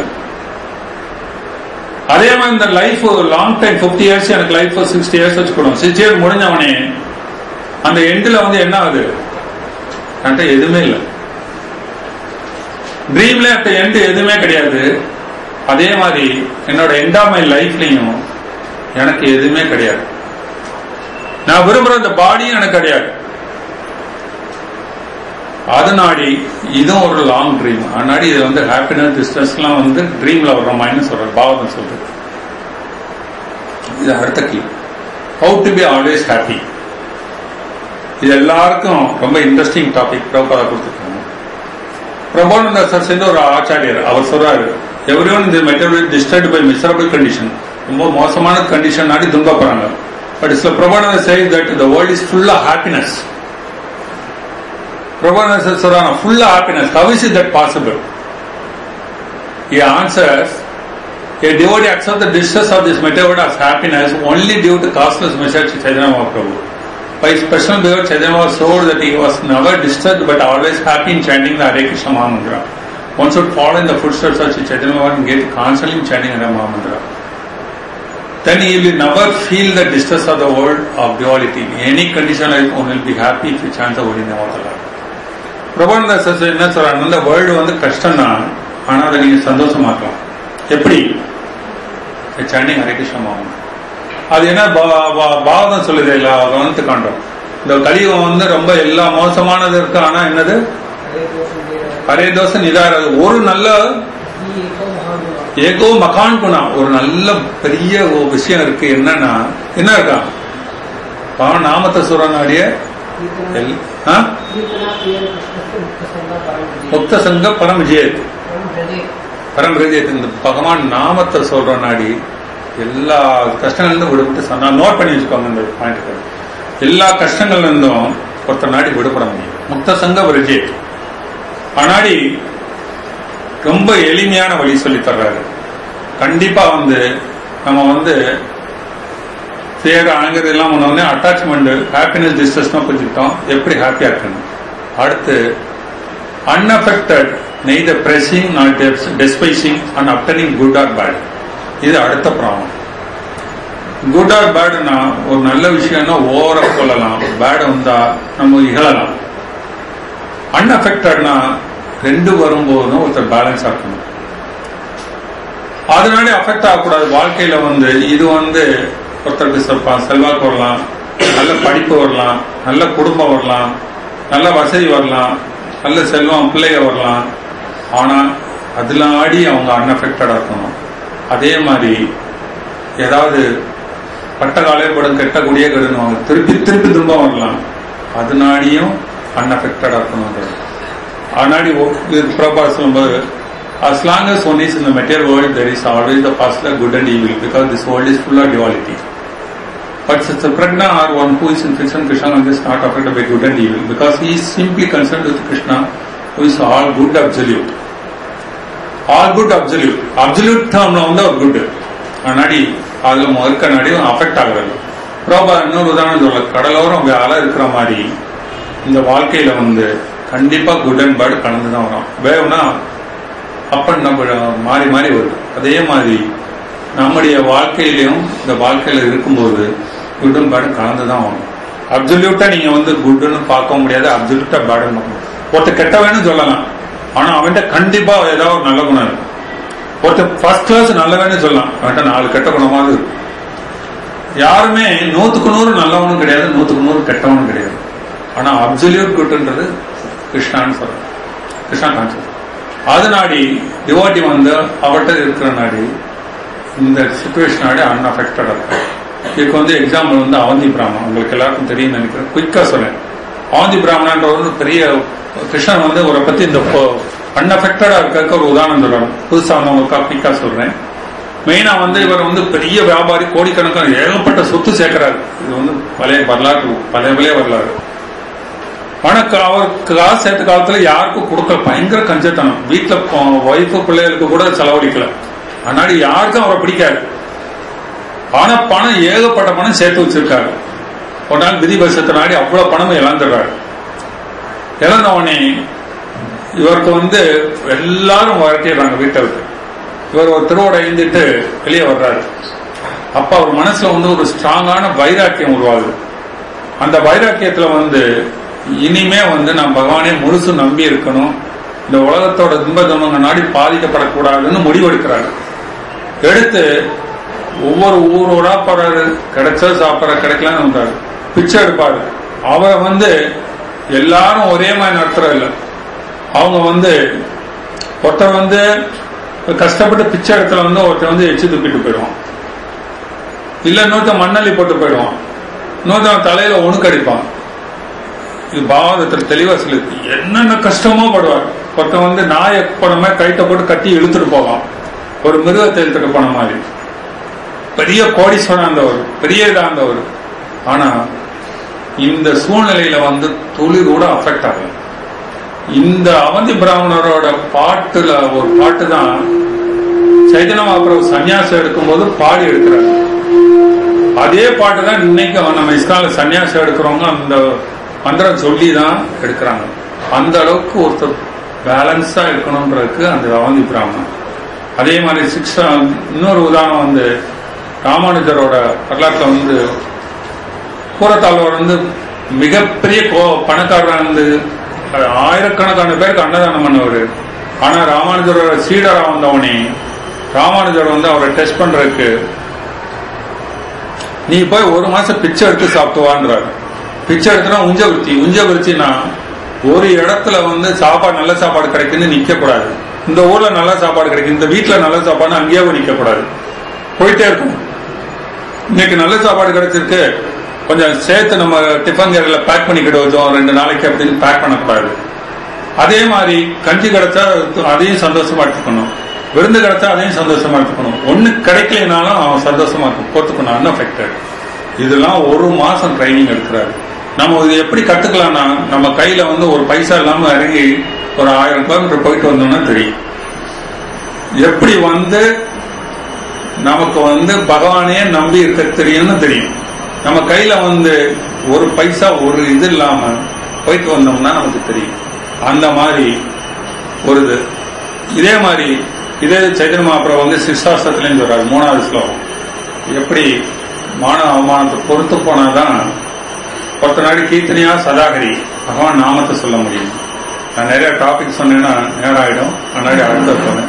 Speaker 1: அதே மாதிரி இந்த life long time fifty years எனக்கு லைஃப் சிக்ஸ்டி இயர்ஸ் வச்சுக்கணும் சிக்ஸ்டி இயர்ஸ் முடிஞ்சவனே அந்த எண்டில் வந்து என்ன ஆகுது என்கிட்ட எதுவுமே இல்லை ட்ரீம்ல அட் எண்டு எதுவுமே கிடையாது அதே மாதிரி என்னோட எண்ட் ஆஃப் மை லைஃப்லையும் எனக்கு எதுவுமே கிடையாது நான் விரும்புற இந்த பாடியும் எனக்கு கிடையாது அதனாடி இதுவும் ஒரு லாங் ட்ரீம் அதனாடி இது வந்து ஹாப்பினஸ் டிஸ்டன்ஸ்லாம் வந்து ட்ரீம்ல வர்ற மாதிரி சொல்ற பாவம் சொல்றது இது அடுத்த key how to be always happy இது எல்லாருக்கும் ரொம்ப இன்ட்ரெஸ்டிங் டாபிக் பிரபாதா கொடுத்துருக்காங்க பிரபானந்த சார் சேர்ந்து ஒரு ஆச்சாரியர் அவர் சொல்றாரு எவ்ரி ஒன் இந்த material disturbed by miserable condition ரொம்ப மோசமான கண்டிஷன் நாடி துன்பப்படுறாங்க பட் சில பிரபானந்த say that the world is full of happiness பிரபானந்த சார் சொல்றாங்க full of happiness how is is that possible He answers, a devotee accepts the distress of this material as happiness only due to causeless message to Chaitanya Mahaprabhu. By special behavior, Chaitanya was told that he was never disturbed but always happy in chanting the Hare Krishna Mahamantra. One should follow in the footsteps of Sri Chaitanya Mahaprabhu and get constantly chanting Hare Mahamantra. Then he will never feel the distress of the world of duality. In any condition life, one will be happy if he chants the holy name of Allah. பிரபந்த sir என்ன சொல்றாங்க இந்த world வந்து கஷ்டம் தான் ஆனா அதை நீங்க சந்தோஷமாக்கலாம் எப்படி சாண்டிங் ஹரே கிருஷ்ண மாமன் அது என்ன பாவம் சொல்லுது எல்லா கவனத்து காண்டம் இந்த கலியுகம் வந்து ரொம்ப எல்லா மோசமானது இருக்கு ஆனா என்னது ஹரே தோசை நிதாராது ஒரு நல்ல ஏகோ மகான் குணா ஒரு நல்ல பெரிய ஒரு விஷயம் இருக்கு என்னன்னா என்ன இருக்கா பவன் நாமத்தை சுரநாடிய முக்த சங்க பரம் விஜயத் பரம் விஜயத் இந்த பகவான் நாமத்தை சொல்ற நாடி எல்லா கஷ்டங்கள்ல விடுபட்டு சொன்னா நோட் பண்ணி வச்சுக்கோங்க இந்த பாயிண்ட் எல்லா கஷ்டங்கள்ல இருந்தும் ஒருத்தர் நாடி விடுபட முடியும் முக்த சங்க விஜயத் ஆனாடி ரொம்ப எளிமையான வழி சொல்லி தர்றாரு கண்டிப்பா வந்து நம்ம வந்து பேர் ஆங்கிறது எல்லாம் ஒன்று அட்டாச்மெண்ட் ஹாப்பினஸ் டிஸ்டர்ஸ் தான் புரிஞ்சுக்கிட்டோம் எப்படி ஹாப்பியா இருக்கணும் அடுத்து அன்அஃபெக்டட் நெய் the praising not despising and obtaining good or bad இது அடுத்த ப்ராப்ளம் குட் ஆர் பேடுனா ஒரு நல்ல விஷயம்னா ஓவரா சொல்லலாம் பேட் வந்தா நம்ம இகழலாம் அன்அஃபெக்டட்னா ரெண்டு வரும்போதும் ஒருத்தர் பேலன்ஸ் ஆக்கணும் அதனால அஃபெக்ட் ஆகக்கூடாது வாழ்க்கையில வந்து இது வந்து ஒருத்தருக்கு செல்வாக்கு வரலாம் நல்ல படிப்பு வரலாம் நல்ல குடும்பம் வரலாம் நல்ல வசதி வரலாம் நல்ல செல்வம் பிள்ளைக வரலாம் ஆனா அதுல ஆடி அவங்க அன்அஃபெக்டடா இருக்கணும் அதே மாதிரி ஏதாவது பட்ட காலைப்படும் கெட்ட குடியே கெடுவாங்க திருப்பி திருப்பி துன்பம் வரலாம் அதனாடியும் அன்அஃபெக்டடா இருக்கணும் அதனாடி பிரபா சொல்லும்போது as long as one is in the material world, there is always the possible good and evil because this world is full of duality. But such a prajna or one who is in Krishna, Krishna is not affected by good and evil because he is simply concerned with Krishna who is all good absolute. All good absolute. Absolute term வந்து ஒரு good. நடி அதுல இருக்க நடி affect ஆகுறது Proba இன்னொரு உதாரணம் சொல்ல கடலோரம் அலை இருக்கிற மாதிரி இந்த வாழ்க்கையில வந்து கண்டிப்பா குட் அண்ட் பேட் கலந்து தான் வரும் வேவ்னா அப் அண்ட் மாறி மாறி வருது அதே மாதிரி நம்முடைய வாழ்க்கையிலையும் இந்த வாழ்க்கையில இருக்கும்போது குட் அண்ட் பேட் கலந்து தான் வரும் அப்சல்யூட்டா நீங்க வந்து குட்னு பார்க்க முடியாது அப்சல்யூட்டா பேடுன்னு பார்க்க முடியாது ஒருத்தர் கெட்டவன்னு சொல்லலாம் ஆனா அவன்கிட்ட கண்டிப்பா ஏதாவது ஒரு நல்ல குணம் இருக்கும் ஒருத்தர் ஃபர்ஸ்ட் கிளாஸ் நல்லவன்னு சொல்லலாம் அவன்கிட்ட நாலு கெட்ட குணமாவது இருக்கும் யாருமே நூத்துக்கு நூறு நல்லவனும் கிடையாது நூத்துக்கு நூறு கெட்டவனும் கிடையாது ஆனா அப்சல்யூட் குட்ன்றது கிருஷ்ணான்னு சொல்றேன் கிருஷ்ணா கான்செப்ட் அது நாடி டிவோட்டி வந்து அவர்கிட்ட இருக்கிற நாடி இந்த சுச்சுவேஷன் நாடி அன்அஃபெக்டட் இருக்கும் இதுக்கு வந்து எக்ஸாம்பிள் வந்து அவந்தி பிராமணன் உங்களுக்கு எல்லாருக்கும் தெரியும் நினைக்கிறேன் குயிக்கா சொல்றேன் அவந்தி பிராமணன்ற ஒரு பெரிய கிருஷ்ணன் வந்து ஒரு பத்தி இந்த அன்அஃபெக்டடா இருக்க ஒரு உதாரணம் சொல்லணும் புதுசா வந்தவங்களுக்கா குயிக்கா சொல்றேன் மெயினா வந்து இவர் வந்து பெரிய வியாபாரி கோடிக்கணக்கான ஏகப்பட்ட சொத்து சேர்க்கிறாரு இது வந்து பழைய வரலாறு பழைய பழைய வரலாறு ஆனா அவர் காசு சேர்த்த காலத்துல யாருக்கும் கொடுக்கல பயங்கர கஞ்சத்தனம் வீட்டுல ஒய்ஃபு பிள்ளைகளுக்கு கூட செலவழிக்கல அதனால யாருக்கும் அவரை பிடிக்காது ஆனா பணம் ஏகப்பட்ட பணம் சேர்த்து வச்சிருக்காரு ஒரு நாள் விதி வருஷத்தை நாடி அவ்வளவு பணம் இழந்துடுறாரு இழந்த உடனே இவருக்கு வந்து எல்லாரும் வரட்டிடுறாங்க வீட்டை விட்டு இவர் ஒரு திருவோட எழுந்துட்டு வெளியே வர்றாரு அப்ப அவர் மனசுல வந்து ஒரு ஸ்ட்ராங்கான வைராக்கியம் உருவாகுது அந்த வைராக்கியத்துல வந்து இனிமே வந்து நான் பகவானே முழுசு நம்பி இருக்கணும் இந்த உலகத்தோட துன்ப துன்பங்க நாடி பாதிக்கப்படக்கூடாதுன்னு முடிவெடுக்கிறாரு எடுத்து ஒவ்வொரு ஊரோடா போறாரு கிடைச்சா சாப்பிட்ற கிடைக்கலன்னு வந்தாரு பிச்சை எடுப்பாரு அவரை வந்து எல்லாரும் ஒரே மாதிரி நடத்துற இல்லை அவங்க வந்து ஒருத்தர் வந்து கஷ்டப்பட்டு பிச்சை இடத்துல வந்து ஒருத்தர் வந்து எச்சு துப்பிட்டு போயிடுவான் இல்ல இன்னொருத்தன் மண்ணள்ளி போட்டு போயிடுவான் இன்னொருத்தன் தலையில ஒணுக்கடிப்பான் இது பாவதத்தில் தெளிவா சொல்லுது என்னென்ன கஷ்டமோ படுவார் ஒருத்தன் வந்து நாயை போன மாதிரி கைட்ட போட்டு கட்டி இழுத்துட்டு போவான் ஒரு மிருகத்தை இழுத்துட்டு போன மாதிரி பெரிய கோடீஸ்வரன் இருந்தவர் பெரிய இதா இருந்தவர் ஆனா இந்த சூழ்நிலையில வந்து துளி கூட அஃபெக்ட் ஆகல இந்த அவந்தி பிராமணரோட பாட்டுல ஒரு பாட்டு தான் சைதன்ய மகாபிரபு சன்னியாசம் எடுக்கும்போது பாடி எடுக்கிறாரு அதே பாட்டு தான் இன்னைக்கு நம்ம இஸ்லாம்ல சன்னியாசம் எடுக்கிறவங்க அந்த மந்திரம் சொல்லி தான் எடுக்கிறாங்க அந்த அளவுக்கு ஒருத்தர் பேலன்ஸா இருக்கணும்ன்றதுக்கு அந்த அவந்தி பிராமணன் அதே மாதிரி சிக்ஸ் இன்னொரு உதாரணம் வந்து ராமானுஜரோட வரலாற்றுல வந்து கூரத்தாழ்வார் வந்து மிகப்பெரிய பணக்காரராக இருந்து ஆயிரக்கணக்கான பேருக்கு அன்னதானம் பண்ணவர் ஆனா ராமானுஜரோட சீடரா வந்தவனே ராமானுஜர் வந்து அவரை டெஸ்ட் பண்றதுக்கு நீ போய் ஒரு மாசம் பிச்சை எடுத்து சாப்பிட்டுவான்றாரு பிச்சை எடுத்துனா உஞ்சகுருத்தி உஞ்சகுருத்தினா ஒரு இடத்துல வந்து சாப்பாடு நல்ல சாப்பாடு கிடைக்குன்னு நிக்க கூடாது இந்த ஊர்ல நல்ல சாப்பாடு கிடைக்கும் இந்த வீட்டுல நல்ல சாப்பாடு அங்கேயே போய் நிக்க கூடாது போயிட்டே இருக்கும் இன்னைக்கு நல்ல சாப்பாடு கிடைச்சிருக்கு கொஞ்சம் சேர்த்து நம்ம டிஃபன் கேரில பேக் பண்ணிக்கிட்டு வச்சோம் ரெண்டு நாளைக்கு அப்படின்னு பேக் பண்ணக்கூடாது அதே மாதிரி கஞ்சி கிடைச்சா அதையும் சந்தோஷமா எடுத்துக்கணும் விருந்து கிடைச்சா அதையும் சந்தோஷமா எடுத்துக்கணும் ஒண்ணு கிடைக்கலனாலும் அவன் சந்தோஷமா இருக்கும் பொறுத்துக்கணும் அன்அஃபெக்டட் இதெல்லாம் ஒரு மாசம் ட்ரைனிங் எடுக்கிறாரு நம்ம இது எப்படி கத்துக்கலாம்னா நம்ம கையில வந்து ஒரு பைசா இல்லாம இறங்கி ஒரு ஆயிரம் கிலோமீட்டர் போயிட்டு வந்தோம்னா தெரியும் எப்படி வந்து நமக்கு வந்து பகவானே நம்பி இருக்க தெரியும்னு தெரியும் நம்ம கையில வந்து ஒரு பைசா ஒரு இது இல்லாம போயிட்டு வந்தோம்னா நமக்கு தெரியும் அந்த மாதிரி ஒரு இது இதே மாதிரி இதே சைத்தன்ய மகாபிரபு வந்து சிஷ்டாசத்துலயும் சொல்றாரு மூணாவது ஸ்லோகம் எப்படி மான அவமானத்தை பொறுத்து போனாதான் ஒருத்த நாடு கீர்த்தனையா சதாகரி பகவான் நாமத்தை சொல்ல முடியும் நான் நிறைய டாபிக் சொன்னேன்னா நேரம் ஆயிடும் முன்னாடி அடுத்த போனேன்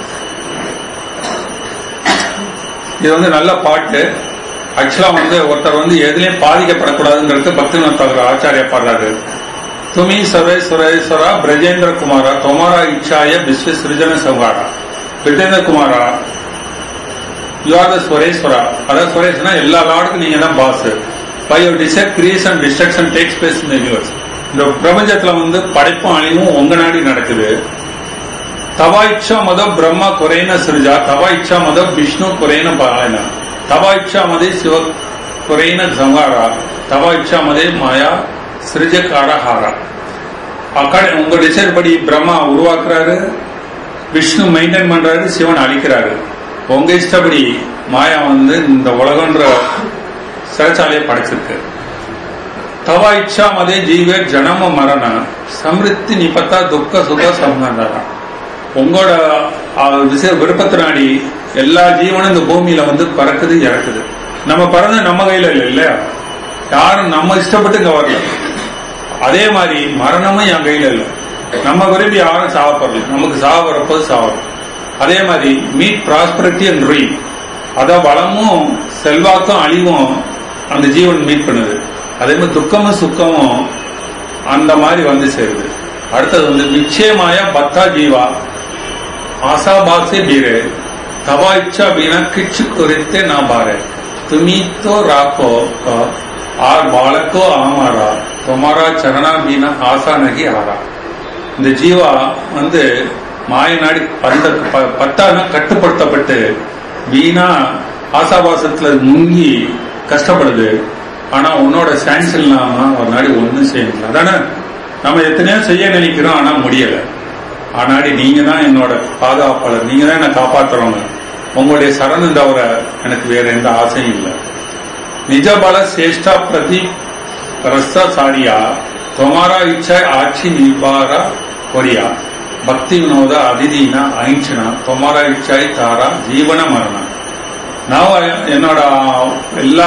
Speaker 1: இது வந்து நல்ல பாட்டு ஆக்சுவலா வந்து ஒருத்தர் வந்து எதுலயும் பாதிக்கப்படக்கூடாதுங்கிறது பக்திநாத் அவர் ஆச்சாரிய பாடுறாரு துமி சர்வேஸ்வரேஸ்வரா பிரஜேந்திர குமாரா தொமாரா இச்சாய விஸ்வ சிருஜன சௌகாரா பிரஜேந்திர குமாரா யூ ஆர் த ஸ்வரேஸ்வரா அதாவது ஸ்வரேஸ்வரா எல்லா லாடுக்கும் நீங்க தான் pass by your decide creation destruction takes place in universe இந்த பிரபஞ்சத்துல வந்து படைப்பும் அழிவும் உங்க நாடி நடக்குது तवा इच्छा मद ब्रह्म कुरेन सृजा तवा इच्छा मद विष्णु कुरेन पालन तवा इच्छा मदे शिव कुरेन संहार तवा इच्छा मदे माया சிருஜகாரஹாரா அக்கட உங்க டிசைர் படி பிரம்மா உருவாக்குறாரு விஷ்ணு மெயின்டைன் பண்றாரு சிவன் அழிக்கிறாரு உங்க இஷ்டப்படி மாயா வந்து இந்த உலகன்ற சிறைச்சாலையை படைச்சிருக்கு தவா இச்சா மதே ஜீவ ஜனம மரண சமிருத்தி நிபத்தா துக்க சுக சம்பந்தம் உங்களோட அஹ், விச- விருப்பத்தினாடி எல்லா ஜீவனும் இந்த பூமியில வந்து பறக்குது இறக்குது நம்ம பிறந்து நம்ம கையில இல்லை இல்லையா யாரும் நம்ம இஷ்டப்பட்டு இங்க வரல அதே மாதிரி மரணமும் என் கையில இல்லை நம்ம விரும்பி யாரும் சாவப்படல நமக்கு சாவ வரப்போது சாவணும் அதே மாதிரி மீட் ப்ராஸ்பரிட்டி அண்ட் ரூயின் அதான் வளமும் செல்வாக்கும் அழிவும் அந்த ஜீவன் மீட் பண்ணுது அதே மாதிரி துக்கமும் சுக்கமும் அந்த மாதிரி வந்து சேருது அடுத்தது வந்து நிச்சயமாய பத்தா ஜீவா आशाबाद से बीरे तवा इच्छा बिना किच कुरिते ना बारे तुम्ही तो राखो का आर बालको आमारा तुम्हारा चरणा बिना आशा नहीं आरा இந்த ஜீவா வந்து மாய நாடி பந்த ப- பட்டான கட்டுப்படுத்தப்பட்டு வீணா ஆசாபாசத்துல முங்கி கஷ்டப்படுது ஆனா உன்னோட சாங்ஷன் இல்லாம ஒரு நாடி ஒண்ணும் செய்ய முடியல அதானே நம்ம எத்தனையோ செய்ய நினைக்கிறோம் ஆனா முடியல ஆனாடி நீங்க தான் என்னோட பாதுகாப்பாளர் நீங்க தான் என்னை காப்பாத்துறவங்க உங்களுடைய சரணம் தவிர எனக்கு வேற எந்த ஆசையும் இல்லை நிஜபல சேஷ்டா பிரதி ரச சாரியா தொமாரா இச்சா ஆட்சி நிபாரா கொரியா பக்தி வினோத அதிதீன ஐಂಚನ தொமாரா இச்சாய் தாரா ஜீவன மரண நான் என்னோட எல்லா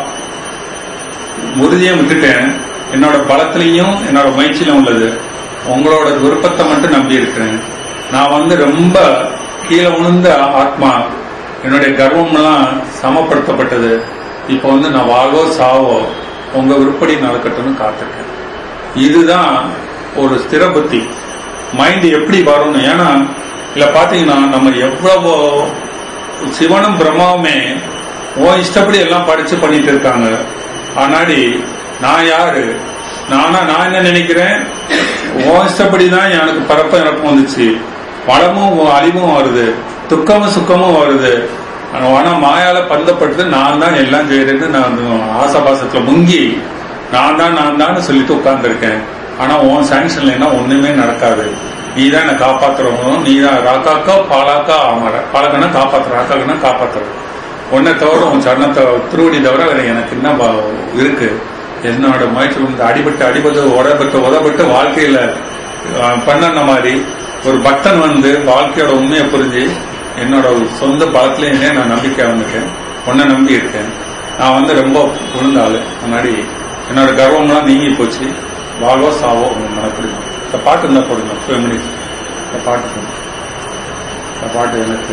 Speaker 1: உறுதியும் விட்டுட்டேன் என்னோட பலத்திலையும் என்னோட முயற்சியிலும் உள்ளது உங்களோட விருப்பத்தை மட்டும் நம்பி இருக்கிறேன் நான் வந்து ரொம்ப கீழே விழுந்த ஆத்மா என்னுடைய கர்வம்லாம் சமப்படுத்தப்பட்டது இப்போ வந்து நான் வாழ்வோ சாவோ உங்க விருப்படி நடக்கட்டும்னு காத்திருக்கேன் இதுதான் ஒரு ஸ்திர புத்தி மைண்ட் எப்படி வரும்னு ஏன்னா இல்ல பாத்தீங்கன்னா நம்ம எவ்வளவோ சிவனும் பிரம்மாவுமே உன் இஷ்டப்படி எல்லாம் படிச்சு பண்ணிட்டு இருக்காங்க ஆனாடி நான் யாரு நானா நான் என்ன நினைக்கிறேன் உன் இஷ்டப்படி தான் எனக்கு பரப்ப இறக்கம் வந்துச்சு வளமும் அழிவும் வருது துக்கமும் சுக்கமும் வருது ஆனா மாயால பந்தப்பட்டு நான் தான் எல்லாம் செய்யறேன்னு நான் ஆசாபாசத்துல முங்கி நான் தான் நான் தான் சொல்லிட்டு உட்கார்ந்துருக்கேன் ஆனா உன் சாங்ஷன்ல என்ன ஒண்ணுமே நடக்காது நீ தான் என்னை காப்பாத்துறவனும் நீ தான் ராக்காக்கா பாலாக்கா ஆமாற பாலக்கனா காப்பாத்துற ராக்காக்கனா காப்பாத்துற உன்னை தவிர உன் சரணத்தை திருவடி தவிர வேற எனக்கு என்ன ப- இருக்கு என்னோட முயற்சி வந்து அடிபட்டு அடிபட்டு உடப்பட்டு உதப்பட்டு வாழ்க்கையில அஹ், பண்ணன மாதிரி ஒரு பக்தன் வந்து வாழ்க்கையோட உண்மையை புரிஞ்சு என்னோட சொந்த பலத்திலேயே நான் நம்பிக்கை வந்துட்டேன் உன்னை நம்பி இருக்கேன் நான் வந்து ரொம்ப உளுந்த ஆளு முன்னாடி என்னோட கர்வம்லாம் நீங்கி போச்சு வாழ்வோ சாவோ உங்க மனப்படி இந்த பாட்டு இருந்தா போடுங்க ஃபைவ் மினிட்ஸ் இந்த பாட்டு போடுங்க. இந்த பாட்டு எனக்கு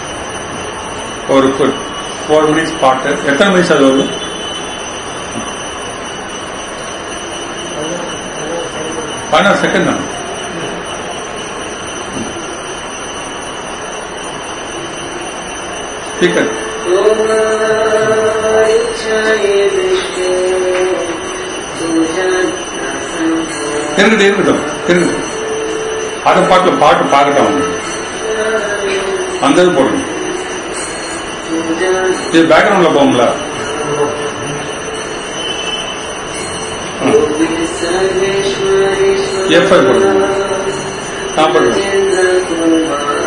Speaker 1: ஒரு ஃபோர் மினிட்ஸ் பாட்டு எத்தனை மினிட்ஸ் அது வருது பதினாறு செகண்ட் தான் ஸ்பீக்கர் இருக்கட்டும் இருக்கட்டும் இருக்கட்டும் அந்த பாட்டுல பாட்டு பார்க்கட்டும் அவங்க. அந்த இது போடுங்க இது பேக்ரவுண்ட்ல போகும்ல F5 போடுங்க நான் பண்ணுறேன்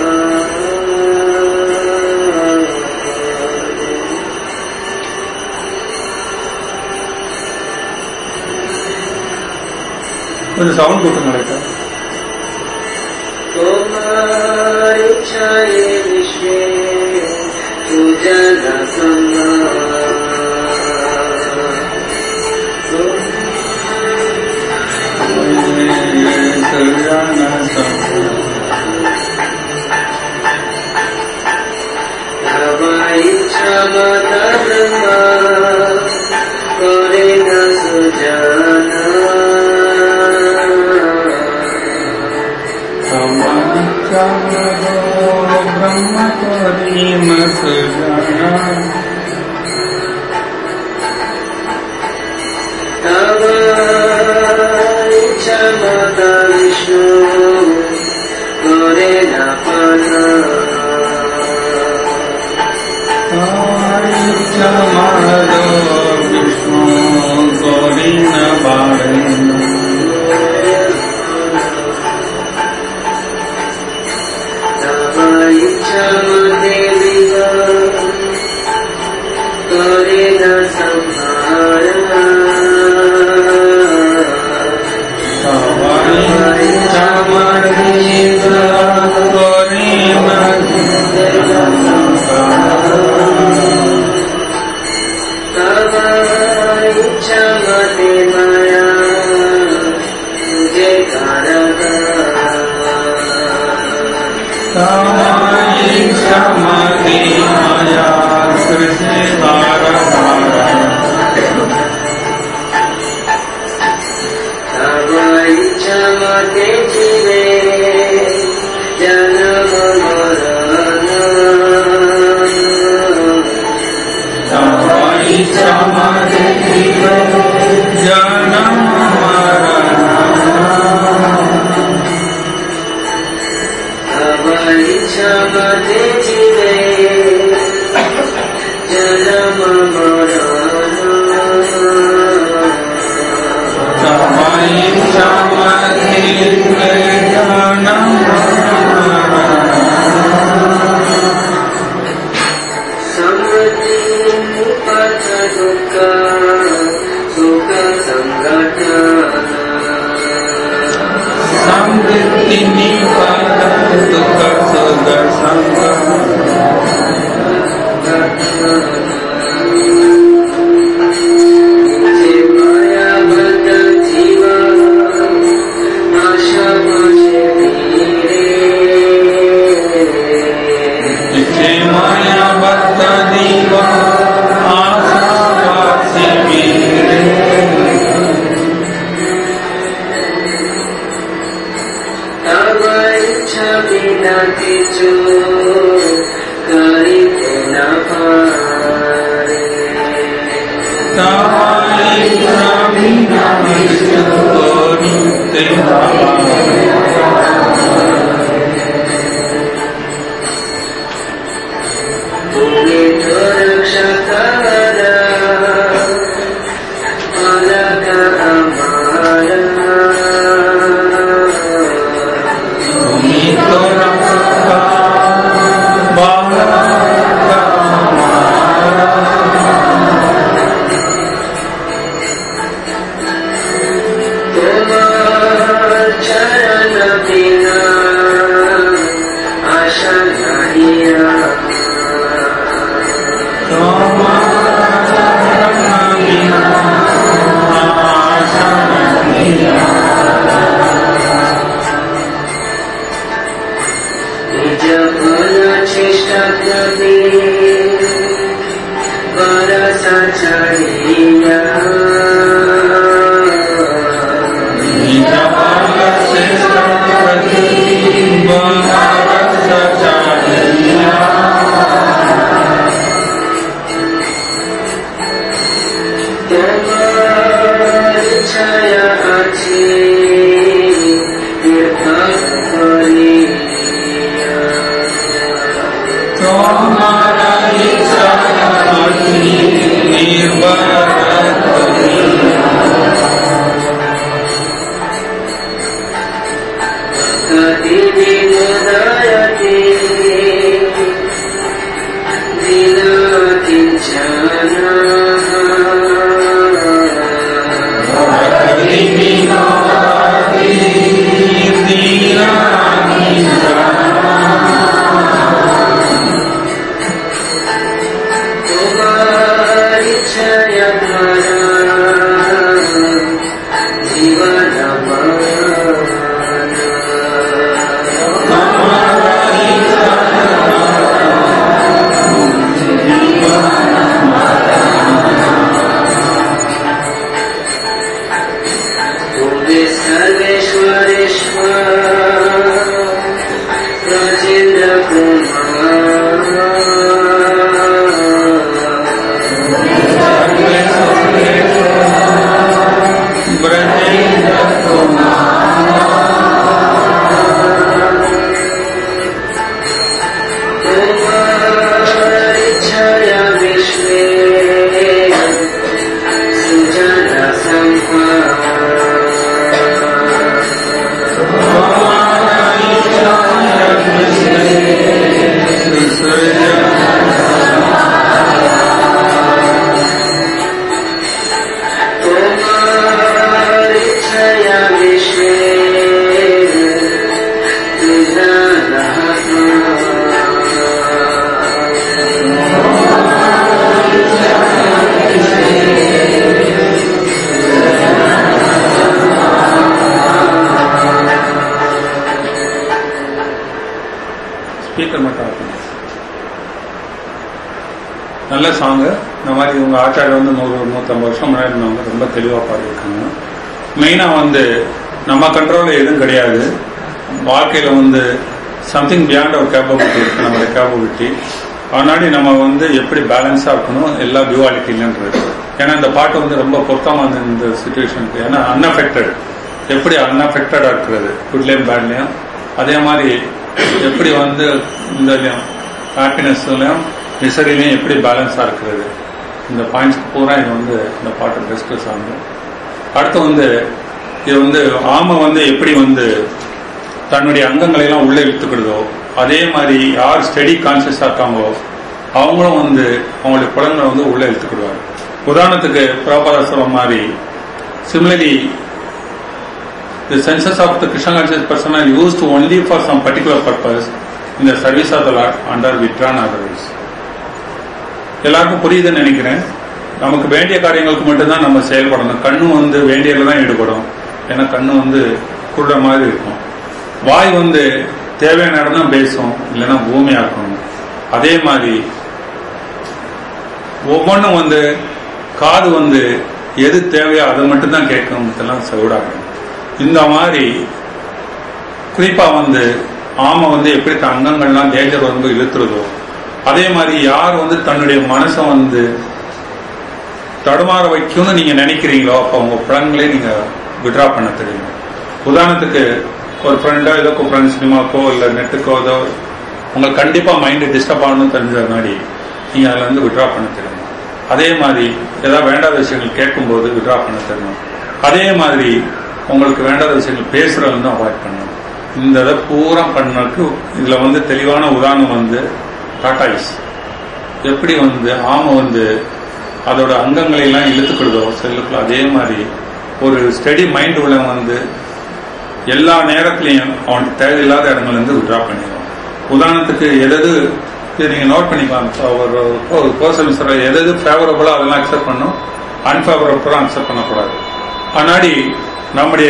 Speaker 1: கொஞ்சம் சவுண்ட் கொடுத்துங்க லைட்டா ब्रह्म करीम सुजाना
Speaker 2: विष्णु करे ना
Speaker 1: तमायि समति मया कृष्णे नारायण
Speaker 2: तव इच्छा मते जीवे जन्म मरण
Speaker 1: तमायि समति जन्म मरण
Speaker 2: तव इच्छा मते जीवे जन्म मरण
Speaker 1: तमायि समति जन्म मरण
Speaker 2: समृद्धि पथ दुःख सुख संगठन
Speaker 1: समृद्धि निपात दुख सुख संग
Speaker 2: माया बद जीवा आशा मुझे
Speaker 1: इथे माया बत्त दीव आशा वासी वीरे
Speaker 2: तब इच्छा बिना किचु करी न पारे
Speaker 1: तमाई प्रवीण विष्णु कोरि
Speaker 2: तुम्हें तो रक्षा करा अलग हमारा
Speaker 1: तुम्ही तो रखा बाला
Speaker 2: तुम्हार चरण बिना आशा नहीं निज भला चेष्टा कभी बरसा चढ़िया তোমার ছায়া আছে নির্ভর করিয়া कति विनोदयते विनाकिञ्चन तुम्हारी छाया द्वारा जीवन तुम्हें सर्वेश्वरेश्वर राजेंद्र कुमार
Speaker 1: சாங்கு இந்த மாதிரி இவங்க ஆச்சாரியர் வந்து நூறு நூற்றம்பது வருஷம் முன்னாடி இருந்தவங்க ரொம்ப தெளிவாக பாடியிருக்காங்க மெயினாக வந்து நம்ம கண்ட்ரோலில் எதுவும் கிடையாது வாழ்க்கையில் வந்து சம்திங் பியாண்ட் அவர் கேப்பபிலிட்டி இருக்கு நம்மளுடைய கேப்பபிலிட்டி அதனாடி நம்ம வந்து எப்படி பேலன்ஸாக இருக்கணும் எல்லா டியூவாலிட்டிலன்றது ஏன்னா இந்த பாட்டு வந்து ரொம்ப பொருத்தமாக இந்த சுச்சுவேஷனுக்கு ஏன்னா அன்அஃபெக்டட் எப்படி அன்அஃபெக்டடாக இருக்கிறது குட்லேயும் பேட்லேயும் அதே மாதிரி எப்படி வந்து இந்த ஹாப்பினஸ்லையும் மிசரிலையும் எப்படி பேலன்ஸாக இருக்கிறது இந்த பாயிண்ட்ஸ்க்கு பூரா இது வந்து இந்த பாட்டு பெஸ்ட்டு சாங் அடுத்து வந்து இது வந்து ஆமை வந்து எப்படி வந்து தன்னுடைய அங்கங்களை எல்லாம் உள்ளே இழுத்துக்கிடுதோ அதே மாதிரி யார் ஸ்டடி கான்சியஸாக இருக்காங்களோ அவங்களும் வந்து அவங்களுடைய புலங்களை வந்து உள்ளே இழுத்துக்கிடுவாங்க உதாரணத்துக்கு பிரபாத சொல்ற மாதிரி similarly the senses of the Krishna conscious person are used only for some particular purpose in the service of the Lord under withdrawn otherwise. எல்லாருக்கும் புரியுதுன்னு நினைக்கிறேன் நமக்கு வேண்டிய காரியங்களுக்கு மட்டும்தான் நம்ம செயல்படணும் கண்ணு வந்து வேண்டியதுல தான் ஈடுபடும் ஏன்னா கண்ணு வந்து குருட மாதிரி இருக்கும் வாய் வந்து தேவையான இடம் தான் பேசும் இல்லைன்னா பூமியா இருக்கணும் அதே மாதிரி ஒவ்வொன்றும் வந்து காது வந்து எது தேவையோ அதை மட்டும்தான் கேட்கும் இதெல்லாம் செவிடாகும் இந்த மாதிரி குறிப்பா வந்து ஆமை வந்து எப்படி தன் அங்கங்கள்லாம் டேஞ்சர் வந்து இழுத்துறதோ அதே மாதிரி யார் வந்து தன்னுடைய மனசை வந்து தடுமாற வைக்கும்னு நீங்க நினைக்கிறீங்களோ அப்போ உங்க புலன்களே நீங்க விட்ரா பண்ண தெரியும் உதாரணத்துக்கு ஒரு ஃப்ரெண்டோ ஏதோ கூப்பிட்றாங்க சினிமாக்கோ இல்லை நெட்டுக்கோ ஏதோ உங்களுக்கு கண்டிப்பா மைண்டு டிஸ்டர்ப் ஆகணும்னு தெரிஞ்ச முன்னாடி நீங்க அதுல இருந்து விட்ரா பண்ண தெரியும் அதே மாதிரி ஏதாவது வேண்டாத விஷயங்கள் கேட்கும்போது விட்ரா பண்ண தெரியும் அதே மாதிரி உங்களுக்கு வேண்டாத விஷயங்கள் பேசுறத வந்து அவாய்ட் பண்ணணும் இந்த இதை பூரா பண்ணக்கு இதுல வந்து தெளிவான உதாரணம் வந்து டாட்டாய்ஸ் எப்படி வந்து ஆமை வந்து அதோட அங்கங்களை எல்லாம் இழுத்துக்கிடுதோ செல்லுக்குள்ள அதே மாதிரி ஒரு ஸ்டடி மைண்ட் உள்ள வந்து எல்லா நேரத்திலையும் அவனுக்கு தேவையில்லாத இடங்கள்ல இருந்து விட்ரா பண்ணிடுவான் உதாரணத்துக்கு எதது இது நீங்க நோட் பண்ணிக்கலாம் ஒரு ஒரு பர்சன் சொல்ற எது ஃபேவரபுளா அதெல்லாம் அக்செப்ட் பண்ணும் அன்ஃபேவரபுளா அக்செப்ட் பண்ணக்கூடாது முன்னாடி நம்முடைய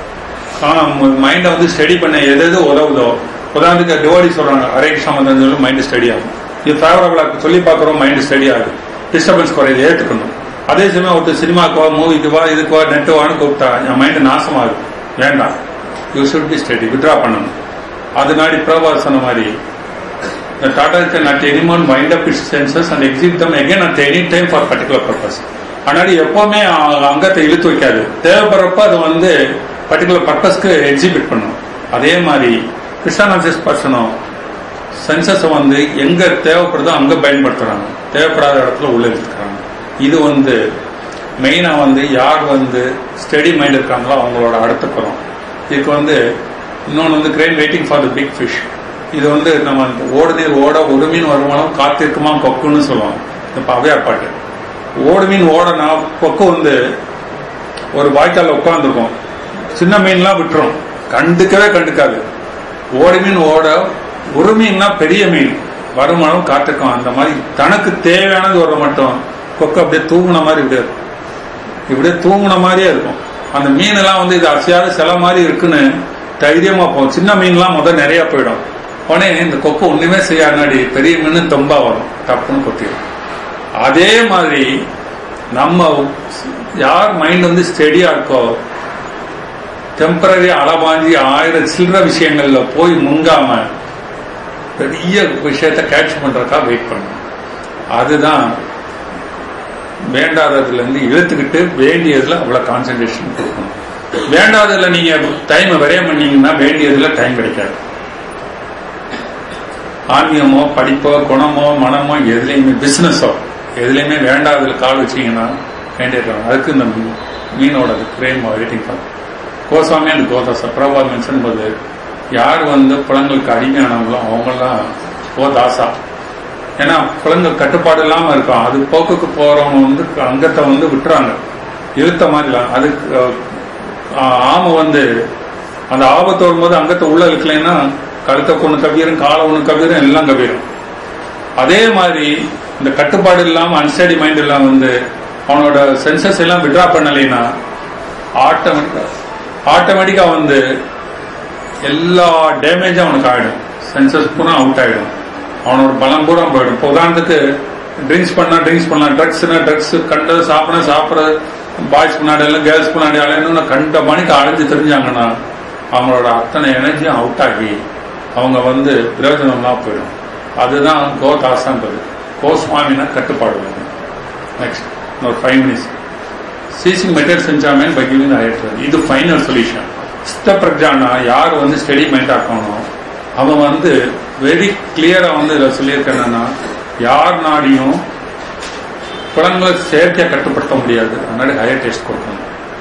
Speaker 1: மைண்டை வந்து ஸ்டடி பண்ண எது எது உதவுதோ உதாரணத்துக்கு டிவோடி சொல்றாங்க ஹரே கிருஷ்ணா மந்திரம் சொல்லி மைண்ட் ஸ்டடி ஆகும் இது ஃபேவரபுளா சொல்லி பார்க்குறோம் மைண்ட் ஸ்டடி ஆகுது டிஸ்டர்பன்ஸ் குறையுது ஏற்றுக்கணும் அதே சமயம் ஒருத்தர் சினிமாக்குவா மூவிக்குவா இதுக்குவா நெட்டுவான்னு கூப்பிட்டா என் மைண்டு நாசமாகுது வேண்டாம் you should be steady withdraw பண்ணணும் அதனாடி பிரபா சொன்ன மாதிரி the Tata can at any moment wind up its senses and exit them again at any time for particular purpose. ஆனால் எப்பவுமே அ- அங்கத்தை இழுத்து வைக்காது தேவைப்படுறப்ப அது வந்து பர்டிகுலர் பர்பஸ்க்கு எக்ஸிபிட் பண்ணும் அதே மாதிரி கிருஷ்ணானசிஸ் பர்சனும் சென்சஸை வந்து எங்க தேவைப்படுதோ அங்க பயன்படுத்துறாங்க தேவைப்படாத இடத்துல உள்ள இழுத்துக்கிறாங்க இது வந்து மெயினா வந்து யார் வந்து ஸ்டடி மைண்ட் இருக்காங்களோ அவங்களோட அடுத்த குறம் இதுக்கு வந்து இன்னொன்று வந்து crane waiting for the big fish இது வந்து நம்ம இந்த ஓடு நீர் ஓட ஒரு மீன் வருமானம் காத்திருக்குமா கொக்குன்னு சொல்லுவாங்க இந்த அவையார் பாட்டு ஓடு மீன் ஓடனா கொக்கு வந்து ஒரு வாய்க்கால உட்காந்துருக்கும் சின்ன மீன்லாம் விட்டுரும் கண்டுக்கவே கண்டுக்காது ஓடு மீன் ஓட ஒரு மீன்னா பெரிய மீன் வருமானம் காத்திருக்கும் அந்த மாதிரி தனக்கு தேவையானது ஒரு மட்டும் கொக்கு அப்படியே தூங்குன மாதிரி இப்படியே இருக்கும் இப்படியே தூங்குன மாதிரியே இருக்கும் அந்த மீன் எல்லாம் வந்து இது அசையாத சில மாதிரி இருக்குன்னு தைரியமா போகும் சின்ன மீன்லாம் முதல் நிறைய போயிடும் உடனே இந்த கொக்கு ஒண்ணுமே செய்யாடி பெரிய மீன் தொம்பா வரும் டப்புன்னு கொத்திடும் அதே மாதிரி நம்ம யார் மைண்ட் வந்து ஸ்டெடியா இருக்கோ டெம்பரரி அளவாஞ்சி ஆயிரம் சில்லற விஷயங்கள்ல போய் முங்காம பெரிய விஷயத்த கேட்ச் பண்றதுக்கா வெயிட் பண்ணும் அதுதான் வேண்டாததுல இருந்து இழுத்துக்கிட்டு வேண்டியதுல அவ்வளவு கான்சென்ட்ரேஷன் கொடுக்கணும் வேண்டாததுல நீங்க டைம் விரயம் பண்ணீங்கன்னா வேண்டியதுல டைம் கிடைக்காது ஆன்மீகமோ படிப்போ குணமோ மனமோ எதுலையுமே பிசினஸோ எதுலையுமே வேண்டாததுல கால் வச்சீங்கன்னா வேண்டியிருக்காங்க அதுக்கு இந்த மீனோட crane waiting for Goswami and கோதாசா பிரபா மென்ஷன் போது யார் வந்து புலங்களுக்கு அடிமையானவங்களோ அவங்கெல்லாம் ஓ தாசா ஏன்னா புலங்கள் கட்டுப்பாடு இல்லாம இருக்கும் அது போக்குக்கு போறவங்க வந்து அங்கத்தை வந்து விட்டுறாங்க இழுத்த மாதிரிலாம் அதுக்கு அஹ், ஆமை வந்து அந்த ஆபத்து வரும்போது அங்கத்தை உள்ள இருக்கலைன்னா கழுத்தை கொண்டு கவிரும் காலை ஒன்று கவிரும் எல்லாம் கவிரும் அதே மாதிரி இந்த கட்டுப்பாடு இல்லாம அன்ஸ்டடி மைண்ட் எல்லாம் வந்து அவனோட சென்சஸ் எல்லாம் விட்ரா பண்ணலைன்னா ஆட்டோமேட்டிக்கா ஆட்டோமேட்டிக்கா வந்து எல்லா டேமேஜும் அவனுக்கு ஆயிடும் சென்சஸ் பூரா அவுட் ஆயிடும் அவனோட பலம் பூரா போயிடும் இப்போ உதாரணத்துக்கு ட்ரிங்க்ஸ் பண்ணா ட்ரிங்க்ஸ் பண்ணலாம் ட்ரக்ஸ்னா ட்ரக்ஸ் கண்டது சாப்பிட சாப்பிட்றது பாய்ஸ் முன்னாடி எல்லாம் கேர்ள்ஸ் முன்னாடி அலையணும்னு கண்ட மணிக்கு அலைஞ்சு தெரிஞ்சாங்கன்னா அவங்களோட அத்தனை எனர்ஜியும் அவுட் ஆகி அவங்க வந்து பிரயோஜனம்லாம் போயிடும் அதுதான் கோ தாசான்றது கோ சுவாமினா கட்டுப்பாடு வேணும் நெக்ஸ்ட் ஒரு ஃபைவ் மினிட்ஸ் சீசிங் மெட்டீரியல் செஞ்சாமேன் பை கிவிங் ஹையர் இது ஃபைனல் சொல்யூஷன் சித்த பிரஜானா யார் வந்து ஸ்டடி மைண்ட் ஆக்கணும் அவன் வந்து வெரி கிளியரா வந்து இதில் சொல்லியிருக்க என்னன்னா யார் நாடியும் குழந்தைங்களை செயற்கையா கட்டுப்படுத்த முடியாது அதனால ஹையர் டெஸ்ட் கொடுக்கணும்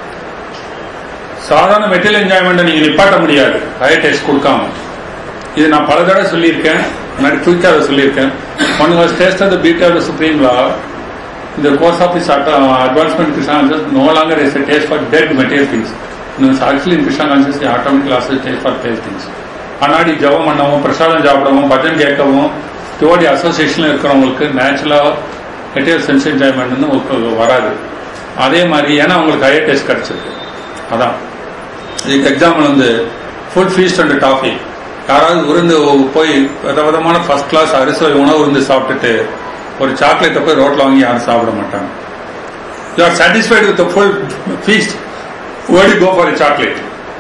Speaker 1: சாதாரண மெட்டீரியல் என்ஜாய்மெண்ட்டை நீங்க நிப்பாட்ட முடியாது ஹையர் டெஸ்ட் கொடுக்காம இது நான் பல தடவை சொல்லியிருக்கேன் முன்னாடி குயிக்காக சொல்லியிருக்கேன் one was taste of the beat of the supreme law இந்த course of is advancement Krishna conscious no longer is taste for dead material things actually in Krishna conscious atomic classes taste for taste things அன்னாடி ஜபம் பண்ணவும் பிரசாதம் சாப்பிடவும் பஜன் கேட்கவும் டிவோடி அசோசியேஷன்ல இருக்கிறவங்களுக்கு நேச்சுரலா material sense enjoyment வந்து உங்களுக்கு வராது அதே மாதிரி ஏன்னா உங்களுக்கு ஹையர் டேஸ்ட் கிடைச்சிருக்கு அதான் இதுக்கு எக்ஸாம்பிள் வந்து ஃபுட் ஃபீஸ்ட் அண்ட் டாஃபி யாராவது விருந்து போய் வித விதமான ஃபர்ஸ்ட் கிளாஸ் அரிசி உணவு விருந்து சாப்பிட்டுட்டு ஒரு சாக்லேட்டை போய் ரோட்ல வாங்கி யாரும் சாப்பிட மாட்டாங்க you are satisfied with full feast ஓடி கோ ஃபார் சாக்லேட்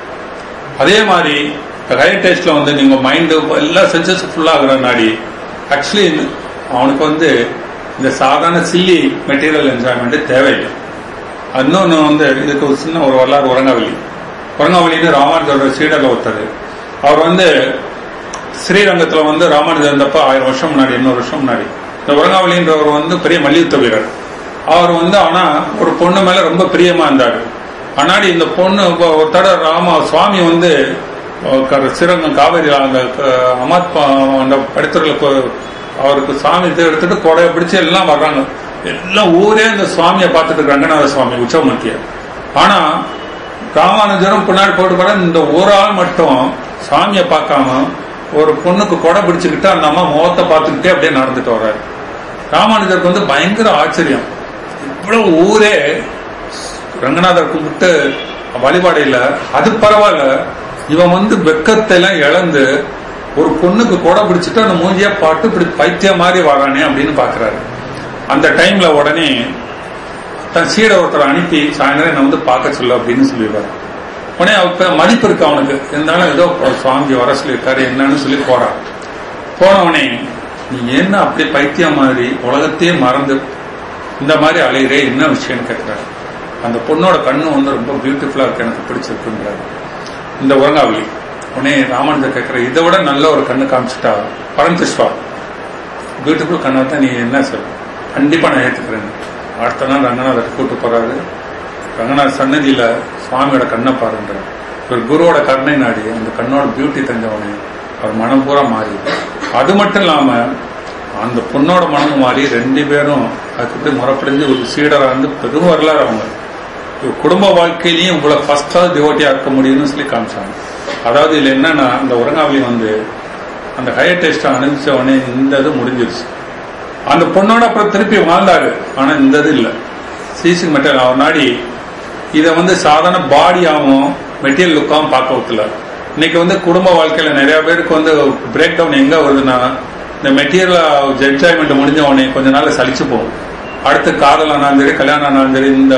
Speaker 1: அதே மாதிரி ஹையர் டேஸ்ட்ல வந்து நீங்க மைண்டு எல்லா சென்சஸ் ஃபுல்லா ஆகுற நாடி ஆக்சுவலி அவனுக்கு வந்து இந்த சாதாரண சில்லி மெட்டீரியல் என்ஜாய்மெண்ட் தேவையில்லை இன்னொன்று வந்து இதுக்கு ஒரு சின்ன ஒரு வரலாறு உரங்கவலி உரங்கவலின்னு ராமானுஜரோட சீடர்ல ஒருத்தர் அவர் வந்து ஸ்ரீரங்கத்தில் வந்து ராமானுஜர் இருந்தப்ப ஆயிரம் வருஷம் முன்னாடி இன்னொரு வருஷம் முன்னாடி இந்த உரங்காவலின்றவர் வந்து பெரிய மல்யுத்த வீரர் அவர் வந்து ஆனா ஒரு பொண்ணு மேல ரொம்ப பிரியமா இருந்தார் ஆனாடி இந்த பொண்ணு ஒரு தடவை ராம சுவாமி வந்து ஸ்ரீரங்கம் காவேரி அந்த அமாத் அந்த படுத்துறதுக்கு அவருக்கு சாமி இதை எடுத்துட்டு கொடையை பிடிச்சு எல்லாம் வர்றாங்க எல்லாம் ஊரே இந்த சுவாமியை பார்த்துட்டு ரங்கநாத சுவாமி உச்சமத்திய ஆனா ராமானுஜரும் பின்னாடி போட்டு போற இந்த ஒரு ஆள் மட்டும் சாமியை பார்க்காம ஒரு பொண்ணுக்கு கொடை பிடிச்சுக்கிட்டு அந்த அம்மா முகத்தை பார்த்துக்கிட்டே அப்படியே நடந்துட்டு வர்றாரு ராமானுஜருக்கு வந்து பயங்கர ஆச்சரியம் இவ்வளவு ஊரே ரங்கநாதர் கும்பிட்டு வழிபாடு இல்ல அது பரவாயில்ல இவன் வந்து வெக்கத்தை எல்லாம் இழந்து ஒரு பொண்ணுக்கு கொடை பிடிச்சிட்டு அந்த மூஞ்சியா பாட்டு இப்படி பைத்தியம் மாதிரி வரானே அப்படின்னு பாக்குறாரு அந்த டைம்ல உடனே தன் சீட ஒருத்தர் அனுப்பி சாயந்தரம் என்ன வந்து பார்க்க சொல்லு அப்படின்னு சொல்லிடுவாரு உடனே அவ மதிப்பு இருக்கு அவனுக்கு இருந்தாலும் ஏதோ சுவாமி வர சொல்லியிருக்காரு என்னன்னு சொல்லி போறான் போனவனே நீ என்ன அப்படி பைத்தியம் மாதிரி உலகத்தையே மறந்து இந்த மாதிரி அலையிறே என்ன விஷயம்னு கேட்கிறாரு அந்த பொண்ணோட கண்ணு வந்து ரொம்ப பியூட்டிஃபுல்லா இருக்கு எனக்கு பிடிச்சிருக்குன்றாரு இந்த உரங்காவளி உடனே ராமானுஜர் கேட்கிற இதை விட நல்ல ஒரு கண்ணு காமிச்சிட்டா பரந்திஷ்வா பியூட்டிஃபுல் கண்ணை தான் நீ என்ன சொல் கண்டிப்பா நான் ஏத்துக்கிறேன் அடுத்த நாள் ரங்கநாதர் கூட்டு போறாரு ரங்கநாத் சன்னதியில சுவாமியோட கண்ணை பாருன்ற ஒரு குருவோட கருணை நாடி அந்த கண்ணோட பியூட்டி தெரிஞ்சவனே அவர் மனம் பூரா மாறி அது மட்டும் இல்லாம அந்த பொண்ணோட மனமும் மாறி ரெண்டு பேரும் அதுக்கு முறப்படைஞ்சு ஒரு சீடரா வந்து பெரும் வரலாறு அவங்க குடும்ப வாழ்க்கையிலையும் இவ்வளவு ஃபர்ஸ்டா டிவோட்டியா இருக்க முடியும்னு சொல்லி காமிச்சாங்க அதாவது இதுல என்னன்னா அந்த உரங்காவளி வந்து அந்த ஹையர் டெஸ்ட் அனுப்பிச்ச உடனே இந்த இது முடிஞ்சிருச்சு அந்த பொண்ணோட அப்புறம் திருப்பி வாழ்ந்தாரு ஆனா இந்த இது இல்ல சீசிங் மெட்டீரியல் அவர் நாடி இதை வந்து சாதாரண பாடியாகவும் மெட்டீரியல் லுக்காகவும் பார்க்க ஒத்துல இன்னைக்கு வந்து குடும்ப வாழ்க்கையில நிறைய பேருக்கு வந்து பிரேக் டவுன் எங்க வருதுன்னா இந்த மெட்டீரியல் என்ஜாய்மெண்ட் முடிஞ்ச உடனே கொஞ்ச நாள் சலிச்சு போகும் அடுத்து காதல் ஆனாலும் சரி கல்யாணம் ஆனாலும் சரி இந்த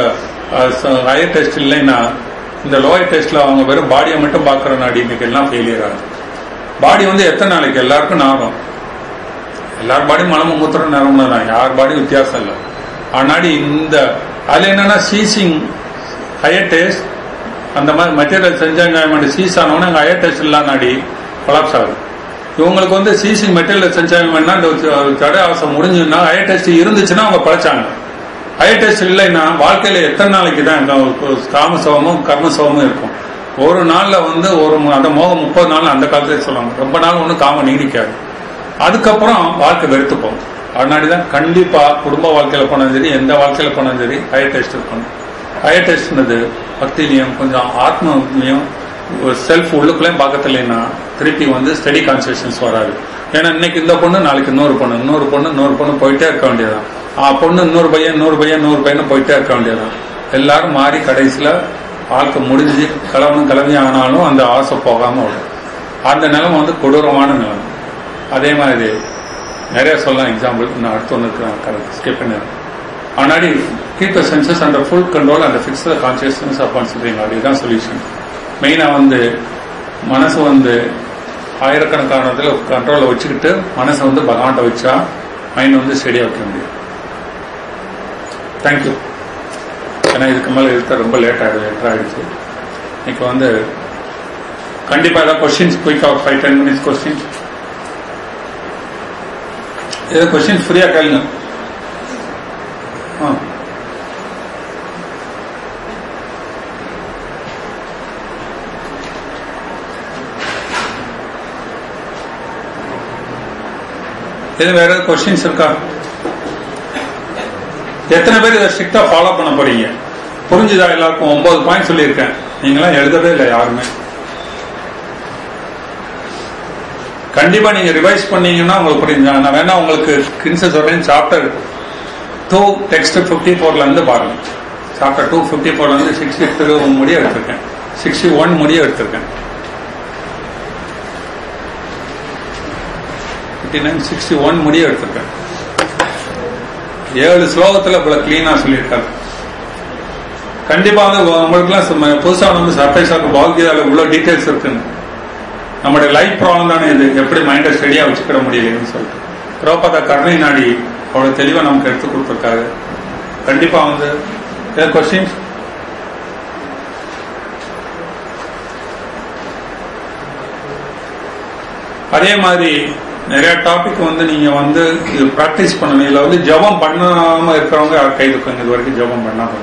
Speaker 1: ஹையர் டெஸ்ட் இல்லைன்னா இந்த லோயர் டெஸ்ட்ல அவங்க வெறும் பாடியை மட்டும் பாக்குற நாடி இன்னைக்கு எல்லாம் ஃபெயிலியர் ஆகுது பாடி வந்து எத்தனை நாளைக்கு எல்லாருக்கும் நாகம் எல்லார் பாடியும் மலமும் மூத்திரம் நேரம்னு தான் யார் பாடியும் வித்தியாசம் இல்லை ஆனாடி இந்த அதுல என்னன்னா சீசிங் ஹையர் டேஸ்ட் அந்த மாதிரி மெட்டீரியல் செஞ்சாங்க சீஸ் ஆனவொடனே அங்கே ஹையர் டேஸ்ட் இல்லாம நாடி கொலாப்ஸ் ஆகுது இவங்களுக்கு வந்து சீசிங் மெட்டீரியல் செஞ்சாங்கன்னா இந்த தடை அவசரம் முடிஞ்சுன்னா ஹையர் டெஸ்ட் இருந்துச்சுன்னா அவங்க பழைச்சாங்க ஹையர் டெஸ்ட் இல்லைன்னா வாழ்க்கையில எத்தனை நாளைக்கு தான் காம சவமும் கர்ம சவமும் இருக்கும் ஒரு நாள்ல வந்து ஒரு அந்த மோகம் முப்பது நாள் அந்த காலத்துல சொல்லுவாங்க ரொம்ப நாள் ஒன்றும் காமம் நீடிக்காது அதுக்கப்புறம் வாழ்க்கை வெறுத்து போகும் அதனாடிதான் கண்டிப்பா குடும்ப வாழ்க்கையில போனாலும் சரி எந்த வாழ்க்கையில போனாலும் சரி ஹையர் டெஸ்ட் இருக்கணும் ஹையர் டெஸ்ட்னது பக்திலையும் கொஞ்சம் ஆத்மலையும் செல்ஃப் உள்ளுக்குள்ளேயும் பார்க்கறதுலைன்னா திருப்பி வந்து ஸ்டடி கான்சன்ட்ரேஷன்ஸ் வராது ஏன்னா இன்னைக்கு இந்த பொண்ணு நாளைக்கு இன்னொரு பொண்ணு இன்னொரு பொண்ணு இன்னொரு பொண்ணு போயிட்டே இருக்க வேண்டியதான் ஆ பொண்ணு இன்னொரு பையன் இன்னொரு பையன் இன்னொரு பையன் போயிட்டே இருக்க வேண்டியதான் எல்லாரும் மாறி கடைசியில வாழ்க்கை முடிஞ்சு கிளம்பணும் கிளம்பி ஆனாலும் அந்த ஆசை போகாம விடும் அந்த நிலைமை வந்து கொடூரமான நிலைமை அதே மாதிரி நிறைய சொல்லலாம் எக்ஸாம்பிள் நான் அடுத்து ஒன்று இருக்கிறேன் ஸ்கிப் பண்ணேன் ஆனாடி keep the senses under full control and fix the consciousness அப்பான்னு சொல்றீங்க அதுதான் சொல்யூஷன் மெயினாக வந்து மனசு வந்து ஆயிரக்கணக்கானதில் கண்ட்ரோலில் வச்சுக்கிட்டு மனசை வந்து பகவான்கிட்ட வச்சா மைண்ட் வந்து ஸ்டெடியாக வைக்க முடியும் தேங்க்யூ ஏன்னா இதுக்கு மேலே இருக்க ரொம்ப லேட் ஆகிடுது எட்டரை ஆகிடுச்சு இன்னைக்கு வந்து கண்டிப்பாக ஏதாவது கொஸ்டின்ஸ் குயிக்காக ஃபைவ் டென் மினிட்ஸ் கொஸ்டின்ஸ் ஏதோ கொஸ்டின்ஸ் ஃப்ரீயாக கேளுங்க ஆ இது வேற ஏதாவது கொஸ்டின்ஸ் இருக்கா எத்தனை பேர் இதை ஸ்ட்ரிக்டா ஃபாலோ பண்ண போறீங்க புரிஞ்சுதா எல்லாருக்கும் ஒன்பது பாயிண்ட் சொல்லியிருக்கேன் நீங்களாம் எழுதவே இல்லை யாருமே கண்டிப்பா நீங்க ரிவைஸ் பண்ணீங்கன்னா உங்களுக்கு புரியுதா நான் வேணா உங்களுக்கு கின்ச சொல்றேன் சாப்டர் டூ டெக்ஸ்ட் பிப்டி ஃபோர்ல இருந்து பாருங்க சாப்டர் டூ பிப்டி ஃபோர்ல இருந்து சிக்ஸ்டி டூ முடிய எடுத்திருக்கேன் சிக்ஸ்டி ஒன் முடிய எடுத்திருக்கேன் ஃபிஃப்டி நைன் சிக்ஸ்டி ஒன் முடிய எடுத்திருக்கேன் ஏழு ஸ்லோகத்துல இவ்வளவு கிளீனா சொல்லியிருக்காரு கண்டிப்பா வந்து உங்களுக்குலாம் சும்மா புதுசா வந்து சர்ப்ரைஸா இருக்கும் பகவத்கீதால இவ்வளவு டீடைல்ஸ் இருக்குன்னு நம்மளுடைய லைஃப் ப்ராப்ளம் தானே இது எப்படி மைண்டை ஸ்டெடியா வச்சுக்கிட முடியலன்னு சொல்லிட்டு திரௌபதா கருணை நாடி அவ்வளவு தெளிவா நமக்கு எடுத்து கொடுத்துருக்காரு கண்டிப்பா வந்து கொஸ்டின்ஸ் அதே மாதிரி நிறைய டாபிக் வந்து நீங்க வந்து இது ப்ராக்டிஸ் பண்ணணும் இதுல வந்து ஜபம் பண்ணாம இருக்கிறவங்க கை தூக்குங்க இது வரைக்கும் ஜபம் பண்ணாம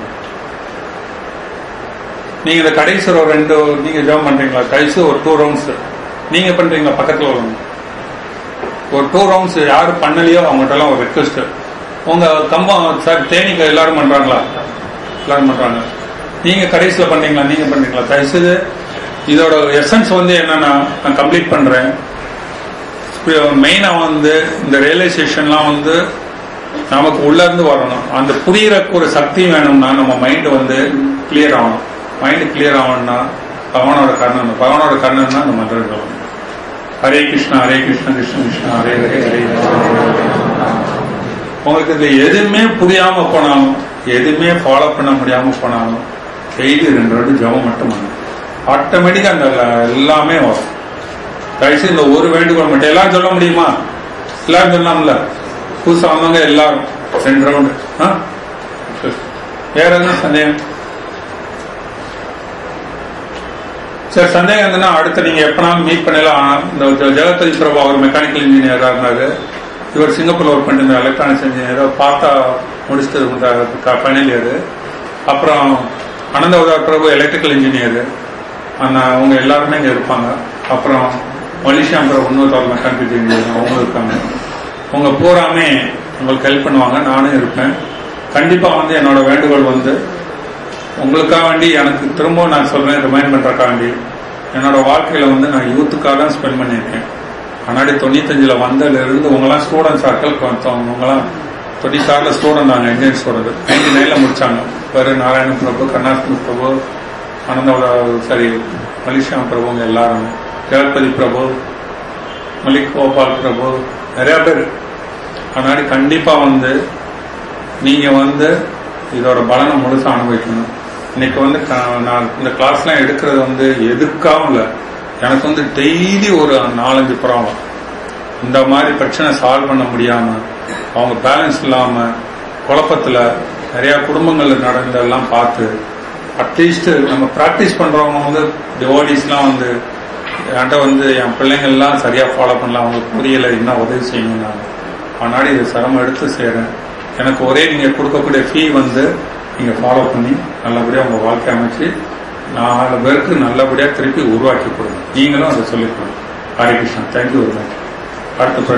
Speaker 1: நீங்க இந்த கடைசி ஒரு ரெண்டு நீங்க ஜபம் பண்றீங்களா கடைசி ஒரு டூ ரவுண்ட்ஸ் நீங்க பண்றீங்களா பக்கத்துல உள்ளவங்க ஒரு டூ ரவுண்ட்ஸ் யாரு பண்ணலையோ அவங்ககிட்ட எல்லாம் ஒரு ரெக்வஸ்ட் உங்க கம்பம் சார் தேனிக்கு எல்லாரும் பண்றாங்களா எல்லாரும் பண்றாங்க நீங்க கடைசியில பண்ணீங்களா நீங்க பண்றீங்களா தயவுசெய்து இதோட எசன்ஸ் வந்து என்னன்னா நான் கம்ப்ளீட் பண்றேன் மெயினா வந்து இந்த ரியலைசேஷன்லாம் வந்து நமக்கு உள்ள இருந்து வரணும் அந்த புரியறக்கு ஒரு சக்தி வேணும்னா நம்ம மைண்ட் வந்து கிளியர் ஆகணும் மைண்ட் கிளியர் ஆகணும்னா பகவானோட கர்ணன் பகவானோட கர்ணன் அந்த மந்திரங்கள் ஹரே கிருஷ்ணா ஹரே கிருஷ்ண கிருஷ்ண கிருஷ்ணா ஹரே ஹரே ஹரே உங்களுக்கு இது எதுவுமே புரியாம போனாலும் எதுவுமே ஃபாலோ பண்ண முடியாம போனாலும் டெய்லி ரெண்டு ரெண்டு ஜபம் மட்டும் பண்ணும் ஆட்டோமேட்டிக்கா அந்த எல்லாமே வரும் தயவுசெய்து இந்த ஒரு வேண்டுகோள் மட்டும் எல்லாரும் சொல்ல முடியுமா எல்லாரும் சொல்லலாம்ல புதுசா வந்தவங்க எல்லாரும் ரெண்டு ரவுண்டு வேற எதுவும் சந்தேகம் சரி சந்தேகம் இருந்ததுன்னா அடுத்து நீங்க எப்பனாலும் மீட் பண்ணலாம் இந்த ஜெகபதி பிரபு அவர் மெக்கானிக்கல் இன்ஜினியரா இருந்தாரு இவர் சிங்கப்பூர்ல ஒர்க் பண்ணிட்டு எலக்ட்ரானிக்ஸ் இன்ஜினியர் பார்த்தா முடிச்சுட்டு ஃபைனல் இயர் அப்புறம் அனந்த உதார் பிரபு எலக்ட்ரிக்கல் இன்ஜினியர் அந்த அவங்க எல்லாருமே இங்க இருப்பாங்க அப்புறம் மலேசியா பிரபு இன்னொரு மெக்கானிக்கல் இன்ஜினியர் அவங்க இருக்காங்க உங்க பூராமே உங்களுக்கு ஹெல்ப் பண்ணுவாங்க நானும் இருப்பேன் கண்டிப்பா வந்து என்னோட வேண்டுகோள் வந்து உங்களுக்காக வேண்டி எனக்கு திரும்ப நான் சொல்றேன் ரிமைண்ட் பண்றக்காக வேண்டி என்னோட வாழ்க்கையில வந்து நான் யூத்துக்காக தான் ஸ்பெண்ட் பண்ணியிருக்கேன் முன்னாடி தொண்ணூத்தஞ்சுல வந்ததுல இருந்து உங்களாம் ஸ்டூடெண்ட் சர்க்கிள் வந்தவங்க உங்களாம் தொண்ணூத்தாறுல ஸ்டூடெண்ட் நாங்க இந்தியன் ஸ்டூடெண்ட் நைன்டி நைன்ல முடிச்சாங்க வேறு நாராயண பிரபு கருணாசிங்க பிரபு ஆனந்தோட சரி மலேசியா பிரபுங்க எல்லாருமே ஜெகத்பதி பிரபு மலிக் கோபால் பிரபு நிறைய பேர் முன்னாடி கண்டிப்பா வந்து நீங்க வந்து இதோட பலனை முழுசா அனுபவிக்கணும் இன்னைக்கு வந்து நான் இந்த கிளாஸ்லாம் எடுக்கிறது வந்து எதுக்காகவும் இல்லை எனக்கு வந்து டெய்லி ஒரு நாலஞ்சு ப்ராப்ளம் இந்த மாதிரி பிரச்சனை சால்வ் பண்ண முடியாம அவங்க பேலன்ஸ் இல்லாம குழப்பத்துல நிறைய குடும்பங்கள் நடந்ததெல்லாம் பார்த்து அட்லீஸ்ட் நம்ம ப்ராக்டிஸ் பண்றவங்க வந்து டிவோடிஸ்லாம் வந்து என்கிட்ட வந்து என் பிள்ளைங்கள்லாம் சரியா ஃபாலோ பண்ணல அவங்களுக்கு புரியல என்ன உதவி செய்யணும் நான் முன்னாடி இது சிரமம் எடுத்து செய்கிறேன் எனக்கு ஒரே நீங்க கொடுக்கக்கூடிய ஃபீ வந்து நீங்க ஃபாலோ பண்ணி நல்லபடியா உங்க வாழ்க்கை அமைச்சு நாலு பேருக்கு நல்லபடியா திருப்பி உருவாக்கி கொடுங்க நீங்களும் அதை சொல்லிக் கொடுங்க Hare Krishna thank you very much அடுத்த